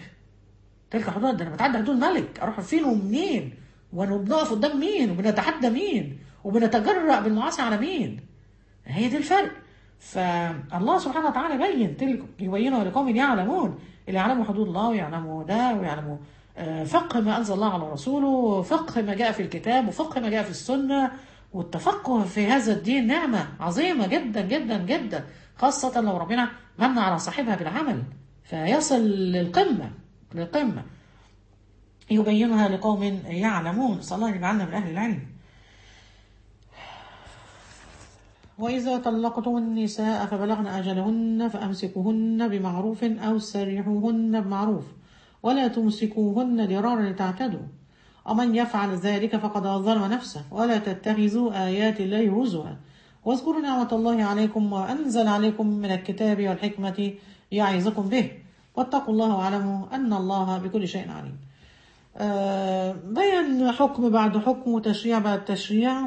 تلك حدود ده انا بتعدى حدود الملك اروح فين ومنين وانا بنقف قدام مين وبنتحدى مين وبنتجرأ بالمعاصي على مين هي دي الفرق فالله سبحانه وتعالى بين تلك يبينه لقوم يعلمون اللي يعلموا حدود الله ويعلموا ده ويعلموا آه، فقه ما انزل الله على رسوله فقه ما جاء في الكتاب وفقه ما جاء في السنه والتفقه في هذا الدين نعمه عظيمه جدا جدا جدا خاصه لو ربنا من على صاحبها بالعمل فيصل للقمه للقمه يبينها لقوم يعلمون نسال الله ان يجعلنا من اهل العلم وإذا طلقتم النساء فبلغن أجلهن فأمسكوهن بمعروف أو سرحوهن بمعروف ولا تمسكوهن ضرارا لتعتدوا ومن يفعل ذلك فقد ظلم نفسه ولا تتخذوا آيات الله هزوا واذكروا نعمة الله عليكم وأنزل عليكم من الكتاب والحكمة يعظكم به واتقوا الله واعلموا أن الله بكل شيء عليم آه، بين حكم بعد حكم وتشريع بعد تشريع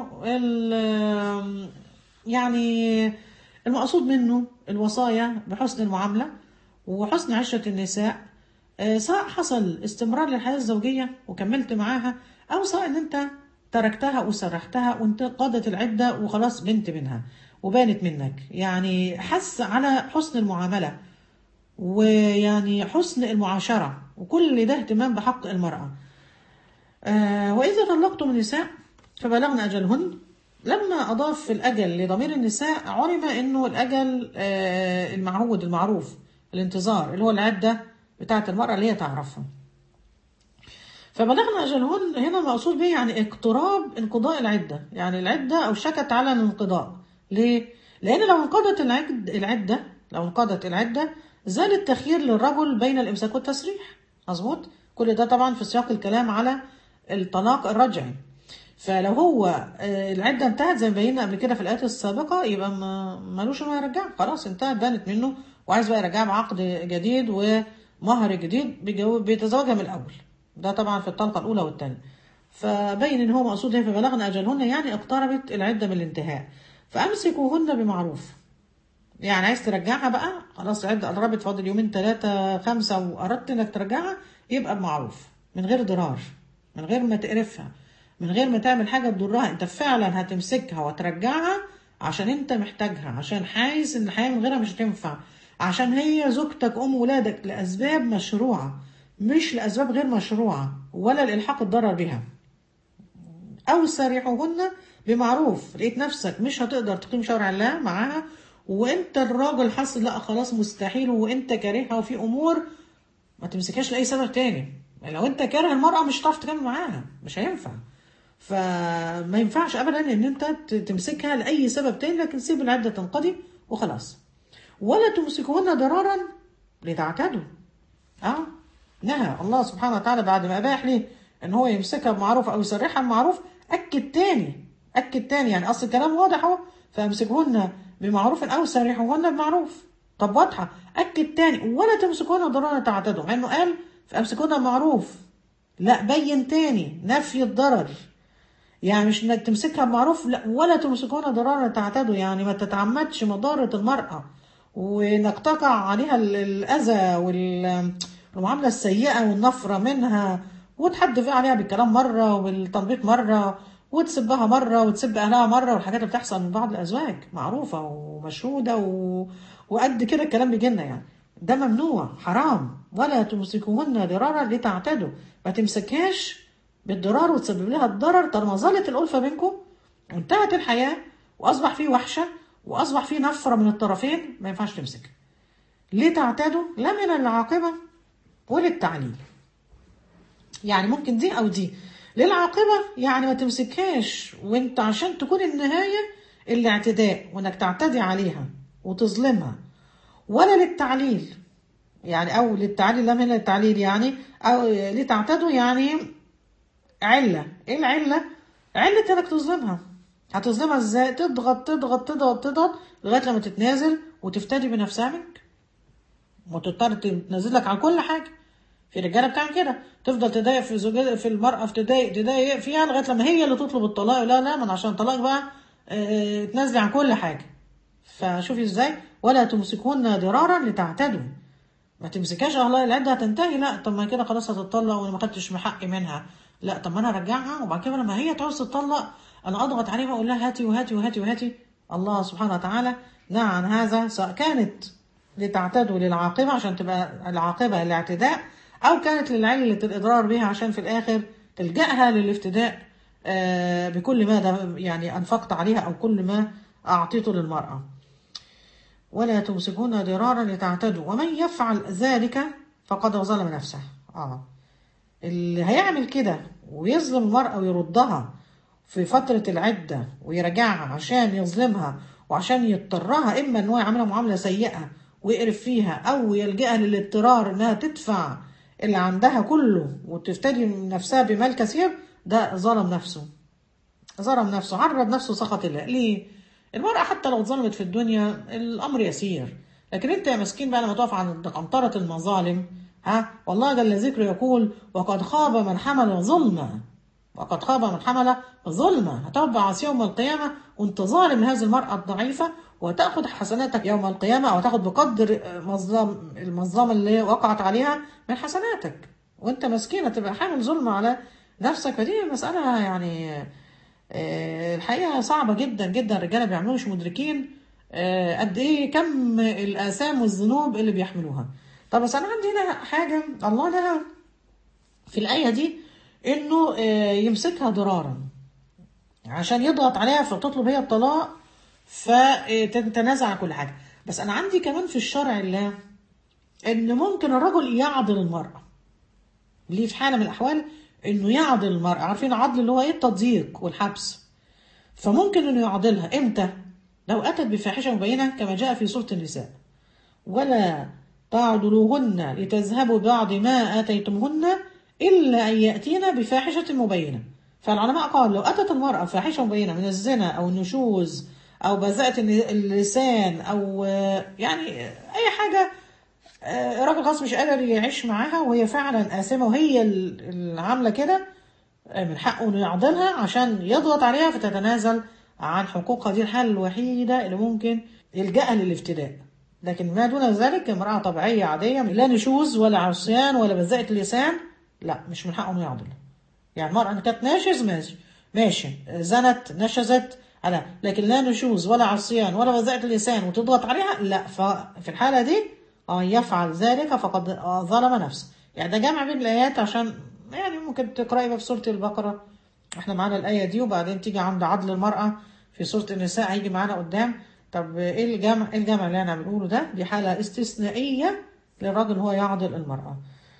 ال- يعني المقصود منه الوصايا بحسن المعاملة وحسن عشرة النساء آه، سواء حصل استمرار للحياة الزوجية وكملت معاها أو سواء إن أنت تركتها وسرحتها وانت قضت العدة وخلاص بنت منها وبانت منك يعني حس على حسن المعاملة ويعني حسن المعاشرة وكل ده اهتمام بحق المرأة آه وإذا طلقتم النساء فبلغن أجلهن لما أضاف الأجل لضمير النساء علم أنه الأجل آه المعهود المعروف الانتظار اللي هو العدة بتاعة المرأة اللي هي تعرفها فبلغنا أجلهن هنا مقصود به يعني اقتراب انقضاء العدة يعني العدة أو شكت على الانقضاء ليه؟ لأن لو انقضت العد العدة لو انقضت العدة زال التخيير للرجل بين الإمساك والتسريح مظبوط؟ كل ده طبعا في سياق الكلام على الطلاق الرجعي فلو هو آه، العدة انتهت زي ما بينا قبل كده في الآيات السابقة يبقى ما ملوش انه يرجع خلاص انتهت بانت منه وعايز بقى يرجعها بعقد جديد ومهر جديد بيجو- بيتزوجها من الأول ده طبعا في الطلقة الأولى والثانية فبين ان هو مقصود هنا فبلغن أجلهن يعني اقتربت العدة من الانتهاء فأمسكوهن بمعروف يعني عايز ترجعها بقى خلاص العدة قربت فاضل يومين ثلاثة خمسة وأردت إنك ترجعها يبقى بمعروف من غير ضرار من غير ما تقرفها من غير ما تعمل حاجة تضرها أنت فعلا هتمسكها وترجعها عشان أنت محتاجها عشان حاسس إن الحياة من غيرها مش هتنفع عشان هي زوجتك أم ولادك لأسباب مشروعة مش لأسباب غير مشروعة ولا لإلحاق الضرر بها أو سارحوهن بمعروف لقيت نفسك مش هتقدر تقيم شرع الله معاها وانت الراجل حاسس لا خلاص مستحيل وانت كارهها وفي امور ما تمسكهاش لاي سبب تاني لو انت كاره المرأة مش هتعرف تكمل معاها مش هينفع فما ينفعش ابدا ان انت ت- تمسكها لاي سبب تاني لكن سيب العدة تنقضي وخلاص ولا تمسكوهن ضرارا لتعتدوا اه نهى الله سبحانه وتعالى بعد ما اباح ليه ان هو يمسكها بمعروف او يسرحها بمعروف اكد تاني اكد تاني يعني اصل الكلام واضح اهو فامسكوهن بمعروف او سرحوهن بمعروف طب واضحه اكد تاني ولا تمسكوهن ضرارا تعتدوا مع انه قال فامسكوهن بمعروف لا بين تاني نفي الضرر يعني مش انك تمسكها بمعروف لا ولا تمسكون ضرارا تعتدوا يعني ما تتعمدش مضارة المرأة وانك تقع عليها ال- الاذى وال- والمعاملة السيئة والنفرة منها وتحدف عليها بالكلام مرة وبالتنبيط مرة وتسبها مرة وتسب اهلها مرة والحاجات اللي بتحصل من بعض الازواج معروفة ومشهودة و... وقد كده الكلام بيجيلنا يعني ده ممنوع حرام ولا تمسكوهن ضرارا لتعتدوا ما تمسكهاش بالضرار وتسبب لها الضرر طالما ظلت الألفة بينكم وانتهت الحياة وأصبح في وحشة وأصبح في نفرة من الطرفين ما ينفعش تمسك ليه تعتدوا لا من العاقبة وللتعليل يعني ممكن دي أو دي للعاقبة يعني ما تمسكهاش وانت عشان تكون النهاية الاعتداء وانك تعتدي عليها وتظلمها ولا للتعليل يعني او للتعليل لا من التعليل يعني او لتعتدوا يعني علة ايه العلة علة انك تظلمها هتظلمها ازاي تضغط تضغط تضغط تضغط لغاية لما تتنازل وتفتدي بنفسها منك وتضطر تنزل لك على كل حاجة في رجاله بتعمل كده تفضل تضايق في زوجها في المرأة في تضايق تضايق فيها لغاية لما هي اللي تطلب الطلاق لا لا من عشان طلاق بقى اه تنزلي عن كل حاجة فشوفي ازاي ولا تمسكون ضرارا لتعتدوا ما تمسكهاش الله العده هتنتهي لا طب ما كده خلاص هتطلق وانا ما خدتش حقي منها لا طب ما انا ارجعها وبعد كده لما هي تعوز تطلق انا اضغط عليها واقول لها هاتي وهاتي وهاتي وهاتي الله سبحانه وتعالى نهى عن هذا سواء كانت لتعتدوا للعاقبه عشان تبقى العاقبه الاعتداء او كانت للعله الاضرار بها عشان في الاخر تلجاها للافتداء آه بكل ما ده يعني انفقت عليها او كل ما اعطيته للمراه ولا تمسكون ضرارا لتعتدوا ومن يفعل ذلك فقد ظلم نفسه اه اللي هيعمل كده ويظلم المرأة ويردها في فترة العدة ويرجعها عشان يظلمها وعشان يضطرها إما إن هو يعملها معاملة سيئة ويقرف فيها أو يلجأها للاضطرار إنها تدفع اللي عندها كله وتفتدي من نفسها بمال كثير ده ظلم نفسه ظلم نفسه عرض نفسه سخط الله ليه المرأة حتى لو اتظلمت في الدنيا الأمر يسير لكن أنت يا مسكين بقى لما تقف عند قنطرة المظالم ها والله جل ذكره يقول وقد خاب من حمل ظلما وقد خاب من حمل ظلما هتبعث يوم القيامة وانت ظالم لهذه المرأة الضعيفة وتأخذ حسناتك يوم القيامة أو تأخذ بقدر مظلم المظلمة اللي وقعت عليها من حسناتك وانت مسكينة تبقى حامل ظلم على نفسك فدي مسألة يعني آه، الحقيقة صعبة جدا جدا الرجالة بيعملوها مش مدركين آه، قد ايه كم الآثام والذنوب اللي بيحملوها طب بس أنا عندي هنا حاجة الله لها في الآية دي إنه آه، يمسكها ضرارا عشان يضغط عليها فتطلب هي الطلاق فتتنازع عن كل حاجة بس أنا عندي كمان في الشرع الله إن ممكن الرجل يعضل المرأة ليه في حالة من الأحوال إنه يعضل المرأة عارفين العضل اللي هو إيه التضييق والحبس فممكن إنه يعضلها إمتى؟ لو أتت بفاحشة مبينة كما جاء في سورة النساء ولا تعضلوهن لتذهبوا بعض ما آتيتمهن إلا أن يأتين بفاحشة مبينة فالعلماء قالوا لو أتت المرأة فاحشة مبينة من الزنا أو النشوز أو بذاءة اللسان أو آه، يعني أي حاجة آه، راجل خلاص مش قادر يعيش معاها وهي فعلا آثمة وهي ال- اللي عاملة كده آه، من حقه انه يعضلها عشان يضغط عليها فتتنازل عن حقوقها دي الحالة الوحيدة اللي ممكن يلجأها للافتداء لكن ما دون ذلك امرأة طبيعية عادية لا نشوز ولا عصيان ولا بذاءة اللسان لا مش من حقه انه يعضلها يعني المرأة ان كانت ناشز ماشي ماشي زنت نشزت على لكن لا نشوز ولا عصيان ولا بذاءة اللسان وتضغط عليها لا ففي الحالة دي اه يفعل ذلك فقد آه، ظلم نفسه يعني ده جمع بين الآيات عشان يعني ممكن تقرأي بقى في سورة البقرة احنا معانا الآية دي وبعدين تيجي عند عدل المرأة في سورة النساء هيجي معانا قدام طب ايه الجمع ايه الجمع اللي انا بنقوله ده دي حالة استثنائية للراجل هو يعضل المرأة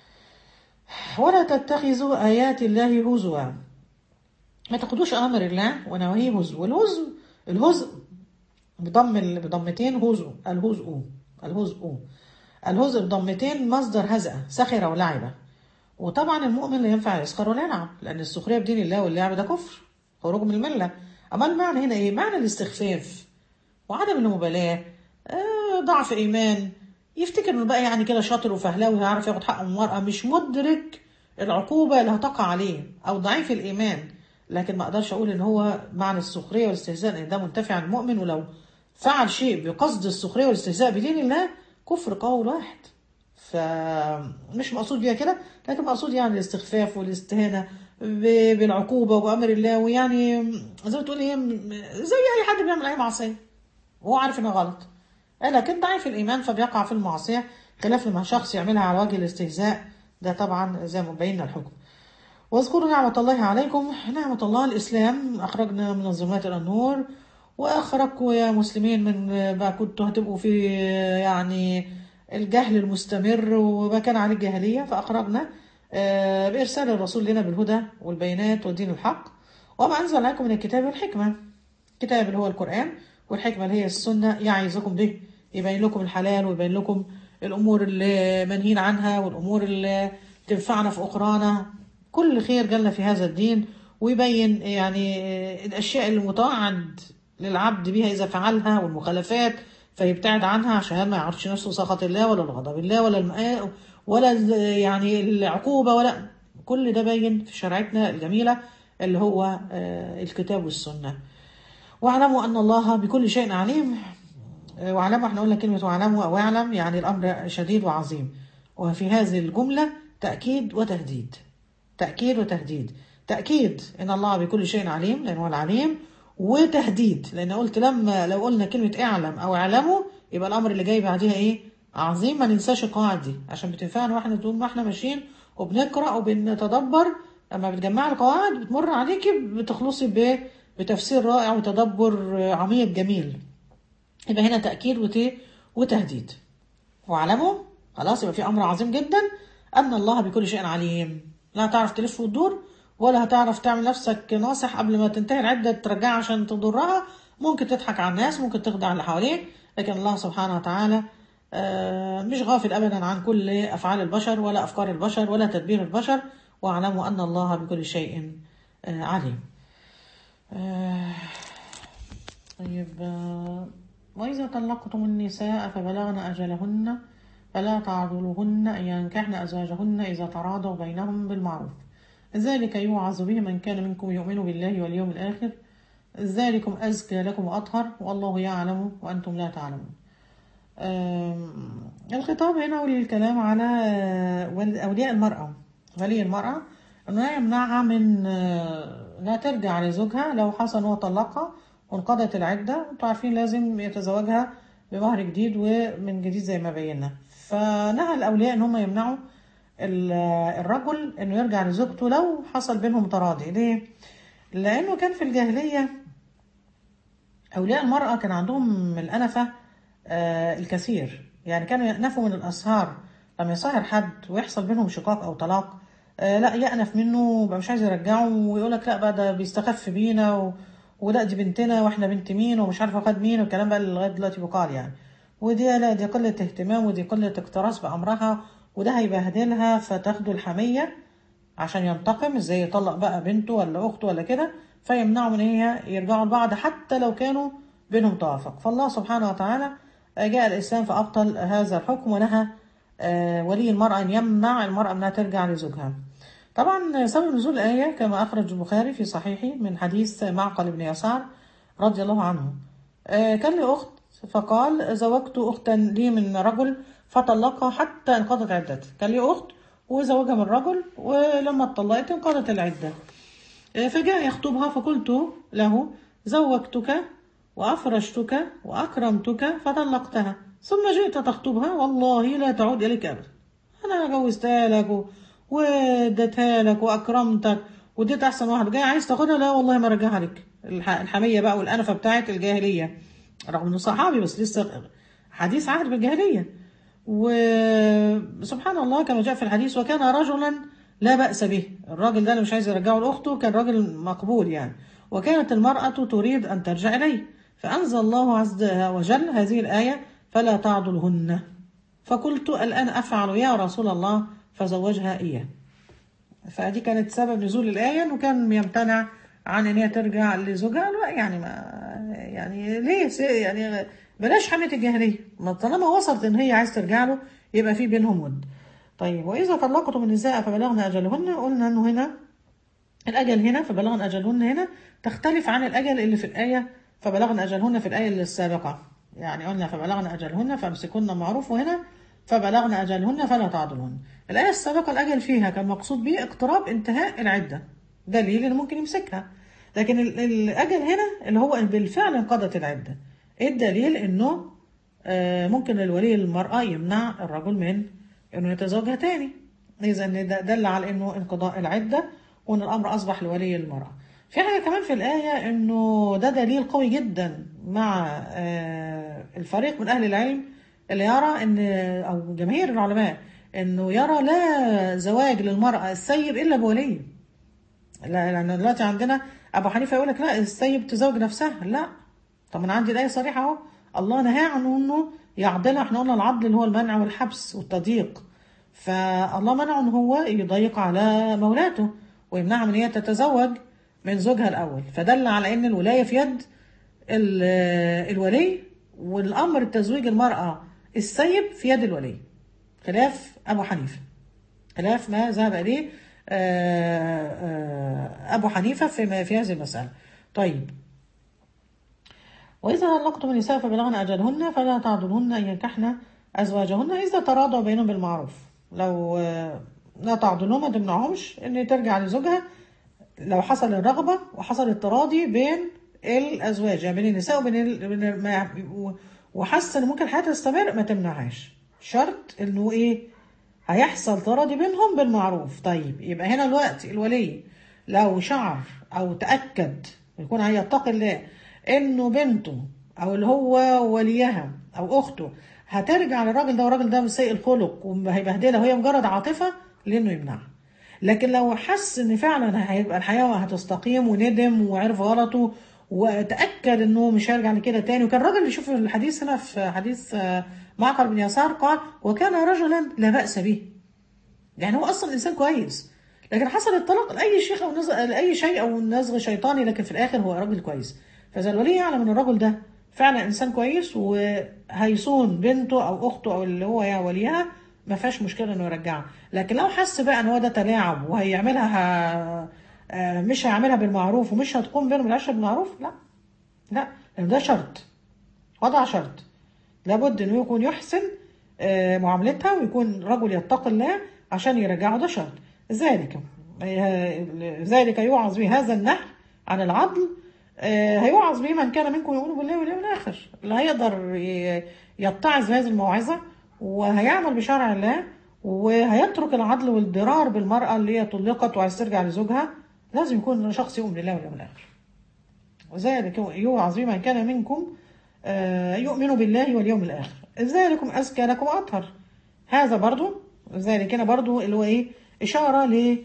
ولا تتخذوا آيات الله هزوا ما تاخدوش أمر الله ونواهيه هزو والهزو الهزء بضم ال- بضمتين هزء الهزء الهزء الهزء بضمتين مصدر هزأ سخر ولعب وطبعا المؤمن لا ينفع يسخر ولا يلعب لأن السخرية بدين الله واللعب ده كفر خروج من الملة أما المعنى هنا إيه؟ معنى الاستخفاف وعدم المبالاة آه ضعف إيمان يفتكر إنه بقى يعني كده شاطر وفهلاوي هيعرف ياخد حق من المرأة مش مدرك العقوبة اللي هتقع عليه أو ضعيف الإيمان لكن ما أقدرش أقول إن هو معنى السخرية والاستهزاء إن ده منتفع عن المؤمن ولو فعل شيء بقصد السخرية والاستهزاء بدين الله كفر قول واحد فمش مقصود بيها كده لكن مقصود يعني الاستخفاف والاستهانة ب- بالعقوبة وبأمر الله ويعني زي ما تقول ايه زي أي حد بيعمل أي معصية وهو عارف إنها غلط لكن ضعيف الإيمان فبيقع في المعصية خلاف لما شخص يعملها على وجه الاستهزاء ده طبعا زي ما بينا الحكم واذكروا نعمة الله عليكم نعمة الله الإسلام أخرجنا من الظلمات إلى النور وأخرجكم يا مسلمين من ما كنتوا هتبقوا في يعني الجهل المستمر وما كان عليه الجاهلية فأخرجنا آه، بإرسال الرسول لنا بالهدى والبينات والدين الحق وما أنزل عليكم من الكتاب والحكمة الكتاب اللي هو القرآن والحكمة اللي هي السنة يعظكم به يبين لكم الحلال ويبين لكم الأمور اللي منهين عنها والأمور اللي تنفعنا في أخرانا كل خير جالنا في هذا الدين ويبين يعني الأشياء المتوعد للعبد بها إذا فعلها والمخالفات فيبتعد عنها عشان ما يعرضش نفسه سخط الله ولا الغضب الله ولا الماء ولا ال- يعني العقوبة ولا كل ده باين في شريعتنا الجميلة اللي هو آه، الكتاب والسنة واعلموا أن الله بكل شيء عليم آه، واعلموا احنا قلنا كلمة واعلموا أو اعلم يعني الأمر شديد وعظيم وفي هذه الجملة تأكيد وتهديد تأكيد وتهديد تأكيد إن الله بكل شيء عليم لأنه هو العليم وتهديد لأن قلت لما لو قلنا كلمة اعلم أو اعلموا يبقى الأمر اللي جاي بعدها إيه عظيم ما ننساش القواعد دي عشان بتنفعنا واحنا طول ما احنا ماشيين وبنقرأ وبنتدبر لما بتجمع القواعد بتمر عليكي بتخلصي ب- بتفسير رائع وتدبر عميق جميل يبقى هنا تأكيد وت- وتهديد واعلموا خلاص يبقى في امر عظيم جدا ان الله بكل شيء عليم لا هتعرف تلف وتدور ولا هتعرف تعمل نفسك ناصح قبل ما تنتهي العده ترجعها عشان تضرها ممكن تضحك على الناس ممكن تخدع اللي حواليك لكن الله سبحانه وتعالى آه، مش غافل ابدا عن كل افعال البشر ولا افكار البشر ولا تدبير البشر واعلموا ان الله بكل شيء آه عليه آه طيب آه وإذا طلقتم النساء فبلغن أجلهن فلا تعضلوهن أن ينكحن أزواجهن إذا تراضوا بينهم بالمعروف ذلك يوعظ به من كان منكم يؤمن بالله واليوم الآخر ذلكم أزكى لكم وأطهر والله يعلم وأنتم لا تعلمون الخطاب هنا وللكلام على أولياء المرأة ولي المرأة أنه يمنعها من أنها ترجع لزوجها لو حصل هو طلقها وانقضت العدة انتوا عارفين لازم يتزوجها بمهر جديد ومن جديد زي ما بينا فنهى الأولياء إن هم يمنعوا الرجل إنه يرجع لزوجته لو حصل بينهم تراضي ليه؟ لأنه كان في الجاهلية أولياء المرأة كان عندهم الأنفة آه الكثير يعني كانوا يأنفوا من الأسهار لما يسهر حد ويحصل بينهم شقاق أو طلاق آه لا يأنف منه مش عايز يرجعه ويقول لك لا بقى ده بيستخف بينا و... ولا دي بنتنا واحنا بنت مين ومش عارفه خد مين والكلام بقى لغايه دلوقتي بيقال يعني ودي لا دي قله اهتمام ودي قله اكتراث بامرها وده هيبهدلها فتاخده الحميه عشان ينتقم ازاي يطلق بقى بنته ولا اخته ولا كده فيمنعوا من هي يرجعوا لبعض حتى لو كانوا بينهم توافق فالله سبحانه وتعالى جاء الاسلام فابطل هذا الحكم ونهى ولي المراه ان يمنع المراه انها ترجع لزوجها طبعا سبب نزول الآية كما أخرج البخاري في صحيحه من حديث معقل بن يسار رضي الله عنه كان لي أخت فقال زوجت أختا لي من رجل فطلقها حتى انقضت عدتها كان لي أخت وزوجها من رجل ولما اتطلقت انقضت العدة فجاء يخطبها فقلت له زوجتك وأفرشتك وأكرمتك فطلقتها ثم جئت تخطبها والله لا تعود إليك أبدا أنا جوزتها لك واديتها لك واكرمتك واديت احسن واحد جاي عايز تاخدها لا والله ما رجعها لك الحميه بقى والانفه بتاعت الجاهليه رغم انه صحابي بس لسه حديث عهد بالجاهليه وسبحان الله كما جاء في الحديث وكان رجلا لا بأس به الراجل ده اللي مش عايز يرجعه لأخته كان راجل مقبول يعني وكانت المرأة تريد أن ترجع إليه فأنزل الله عز وجل هذه الآية فلا تعضلهن فقلت الآن أفعل يا رسول الله فزوجها إياه فدي كانت سبب نزول الآية إنه كان يمتنع عن إن هي ترجع لزوجها لا يعني ما يعني ليه يعني بلاش حمية الجاهلية ما طالما وصلت إن هي عايز ترجع له يبقى في بينهم ود طيب وإذا طلقتم النساء فبلغن أجلهن قلنا إنه هنا الأجل هنا فبلغن أجلهن هنا تختلف عن الأجل اللي في الآية فبلغن أجلهن في الآية السابقة يعني قلنا فبلغن أجلهن فامسكن معروف وهنا فبلغن أجلهن فلا تعضلهن الآية السابقة الأجل فيها كان مقصود به اقتراب انتهاء العدة دليل إنه ممكن يمسكها لكن الأجل هنا اللي هو بالفعل انقضت العدة إيه الدليل إنه آه ممكن الولي المرأة يمنع الرجل من إنه يتزوجها تاني إذا ده دل على إنه انقضاء العدة وإن الأمر أصبح لولي المرأة في حاجة كمان في الآية إنه ده دليل قوي جدا مع آه الفريق من أهل العلم اللي يرى ان او جماهير العلماء انه يرى لا زواج للمراه السيب الا بولي لا لان دلوقتي عندنا ابو حنيفه يقول لك لا السيب تزوج نفسها لا طب انا عندي الايه صريحه اهو الله نهى عنه انه يعضلها احنا قلنا العضل اللي هو المنع والحبس والتضييق فالله منع ان هو يضيق على مولاته ويمنعها من هي تتزوج من زوجها الاول فدل على ان الولايه في يد الولي والامر تزويج المراه السيب في يد الولي خلاف أبو حنيفة خلاف ما ذهب إليه أبو حنيفة في, في هذه المسألة طيب وإذا طلقتم النساء فبلغن أجلهن فلا تعضلهن أن ينكحن أزواجهن إذا تراضوا بينهم بالمعروف لو لا تعضلهم ما تمنعهمش إن ترجع لزوجها لو حصل الرغبة وحصل التراضي بين الأزواج يعني بين النساء وبين ال... وحاسه ان ممكن الحياه تستمر ما تمنعهاش شرط انه ايه هيحصل تراضي بينهم بالمعروف طيب يبقى هنا الوقت الولي لو شعر او تاكد يكون هيتقي الله انه بنته او اللي هو وليها او اخته هترجع للراجل ده والراجل ده سيء الخلق وهيبهدلها وهي مجرد عاطفه لانه يمنعها لكن لو حس ان فعلا هيبقى الحياه هتستقيم وندم وعرف غلطه وتاكد انه مش هيرجع لكده تاني وكان راجل بيشوف الحديث هنا في حديث معقل بن يسار قال وكان رجلا لا باس به يعني هو اصلا انسان كويس لكن حصل الطلاق لاي شيخ او نزغ لاي شيء او نزغ شيطاني لكن في الاخر هو راجل كويس فاذا الولي يعلم ان الرجل ده فعلا انسان كويس وهيصون بنته او اخته او اللي هو يا وليها ما فيهاش مشكله انه يرجعها لكن لو حس بقى ان هو ده تلاعب وهيعملها ه... آه، مش هيعملها بالمعروف ومش هتقوم بينهم العشره بالمعروف لا لا لان ده شرط وضع شرط لابد انه يكون يحسن آه، معاملتها ويكون رجل يتقي الله عشان يرجعه ده شرط ذلك آه، ذلك يوعظ به هذا النهي عن العدل آه، هيوعظ به من كان منكم يؤمن بالله واليوم الاخر اللي هيقدر ي- يتعظ بهذه الموعظه وهيعمل بشرع الله وهيترك العدل والضرار بالمراه اللي هي طلقت وعايز ترجع لزوجها لازم يكون شخص يؤمن بالله واليوم الاخر وذلك يوعظ بمن كان منكم آه، يؤمن بالله واليوم الآخر ذلكم أزكى لكم أطهر هذا برضو ذلك هنا برضو اللي هو إيه إشارة ل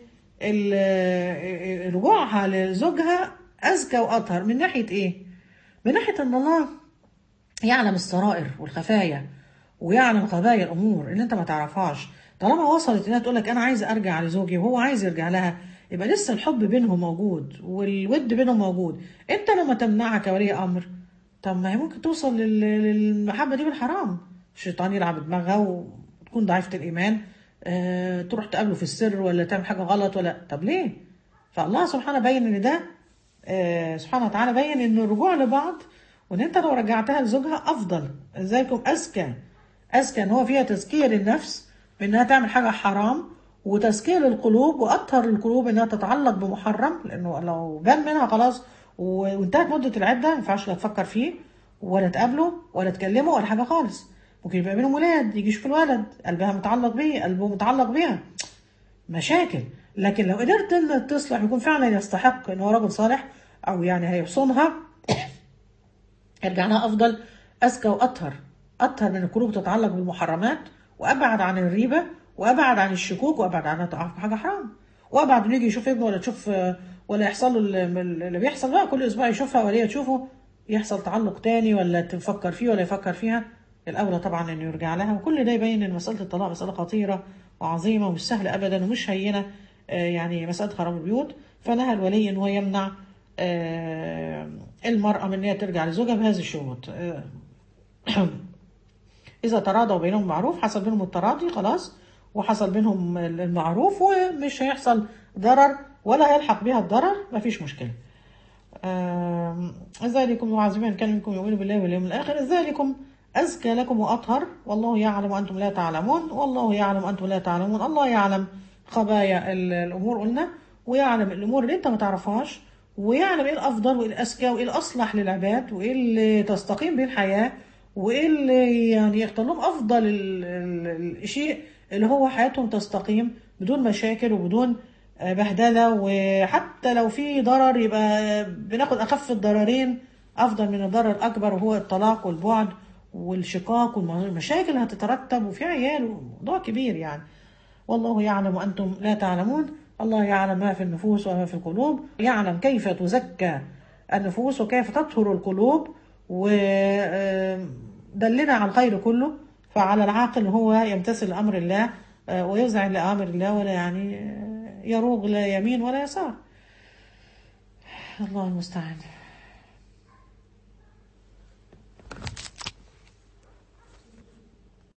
ال- رجوعها لزوجها أزكى وأطهر من ناحية إيه؟ من ناحية أن الله يعلم السرائر والخفايا ويعلم خبايا الامور اللي انت ما تعرفهاش طالما وصلت انها تقول لك انا عايزه ارجع لزوجي وهو عايز يرجع لها يبقى لسه الحب بينهم موجود والود بينهم موجود انت لما تمنعها كولي امر طب ما هي ممكن توصل لل- للمحبه دي بالحرام الشيطان يلعب دماغها وتكون ضعيفه الايمان آه، تروح تقابله في السر ولا تعمل حاجه غلط ولا طب ليه فالله سبحانه بين ان ده آه، سبحانه وتعالى بين ان الرجوع لبعض وان انت لو رجعتها لزوجها افضل ازيكم اذكى اذكى ان هو فيها تزكيه للنفس بانها تعمل حاجه حرام وتزكيه للقلوب واطهر القلوب انها تتعلق بمحرم لانه لو بان منها خلاص و- وانتهت مده العده ما ينفعش لا تفكر فيه ولا تقابله ولا تكلمه ولا حاجه خالص ممكن يبقى بينهم ولاد يجي يشوف الولد قلبها متعلق بيه قلبه متعلق بيها مشاكل لكن لو قدرت ان تصلح يكون فعلا يستحق ان هو رجل صالح او يعني هيحصنها يرجع لها افضل اذكى واطهر اطهر من القلوب تتعلق بالمحرمات وابعد عن الريبه وابعد عن الشكوك وابعد عن تعاطي حاجه حرام وابعد انه يجي يشوف ابنه ولا تشوف ولا يحصل له اللي اللي بيحصل بقى كل اسبوع يشوفها ولا هي تشوفه يحصل تعلق تاني ولا تفكر فيه ولا يفكر فيها الاولى طبعا انه يرجع لها وكل ده يبين ان مساله الطلاق مساله خطيره وعظيمه ومش سهله ابدا ومش هينه آه، يعني مساله خراب البيوت فنهى الولي ان هو يمنع آه، المراه من ان هي ترجع لزوجها بهذه الشروط آه، إذا تراضوا بينهم معروف حصل بينهم التراضي خلاص وحصل بينهم المعروف ومش هيحصل ضرر ولا هيلحق بها الضرر مفيش مشكلة آم، ذلكم يعظمون كان منكم يؤمن بالله واليوم الآخر ذلكم أزكى لكم وأطهر والله يعلم وأنتم لا تعلمون والله يعلم وأنتم لا تعلمون الله يعلم خبايا ال- الأمور قلنا ويعلم الأمور اللي أنت ما تعرفهاش ويعلم إيه الأفضل وإيه الأزكى وإيه الأصلح للعباد وإيه اللي تستقيم به الحياة وإيه اللي يعني يختار لهم أفضل ال- ال- الشيء اللي هو حياتهم تستقيم بدون مشاكل وبدون آه، بهدلة وحتى لو في ضرر يبقى بناخد أخف الضررين أفضل من الضرر الأكبر وهو الطلاق والبعد والشقاق والمشاكل اللي هتترتب وفي عيال وموضوع كبير يعني والله يعلم وأنتم لا تعلمون الله يعلم ما في النفوس وما في القلوب يعلم كيف تزكى النفوس وكيف تطهر القلوب ودلنا على الخير كله فعلى العاقل هو يمتثل لأمر الله آه، ويذعن لأمر الله ولا يعني آه، يروغ لا يمين ولا يسار الله المستعان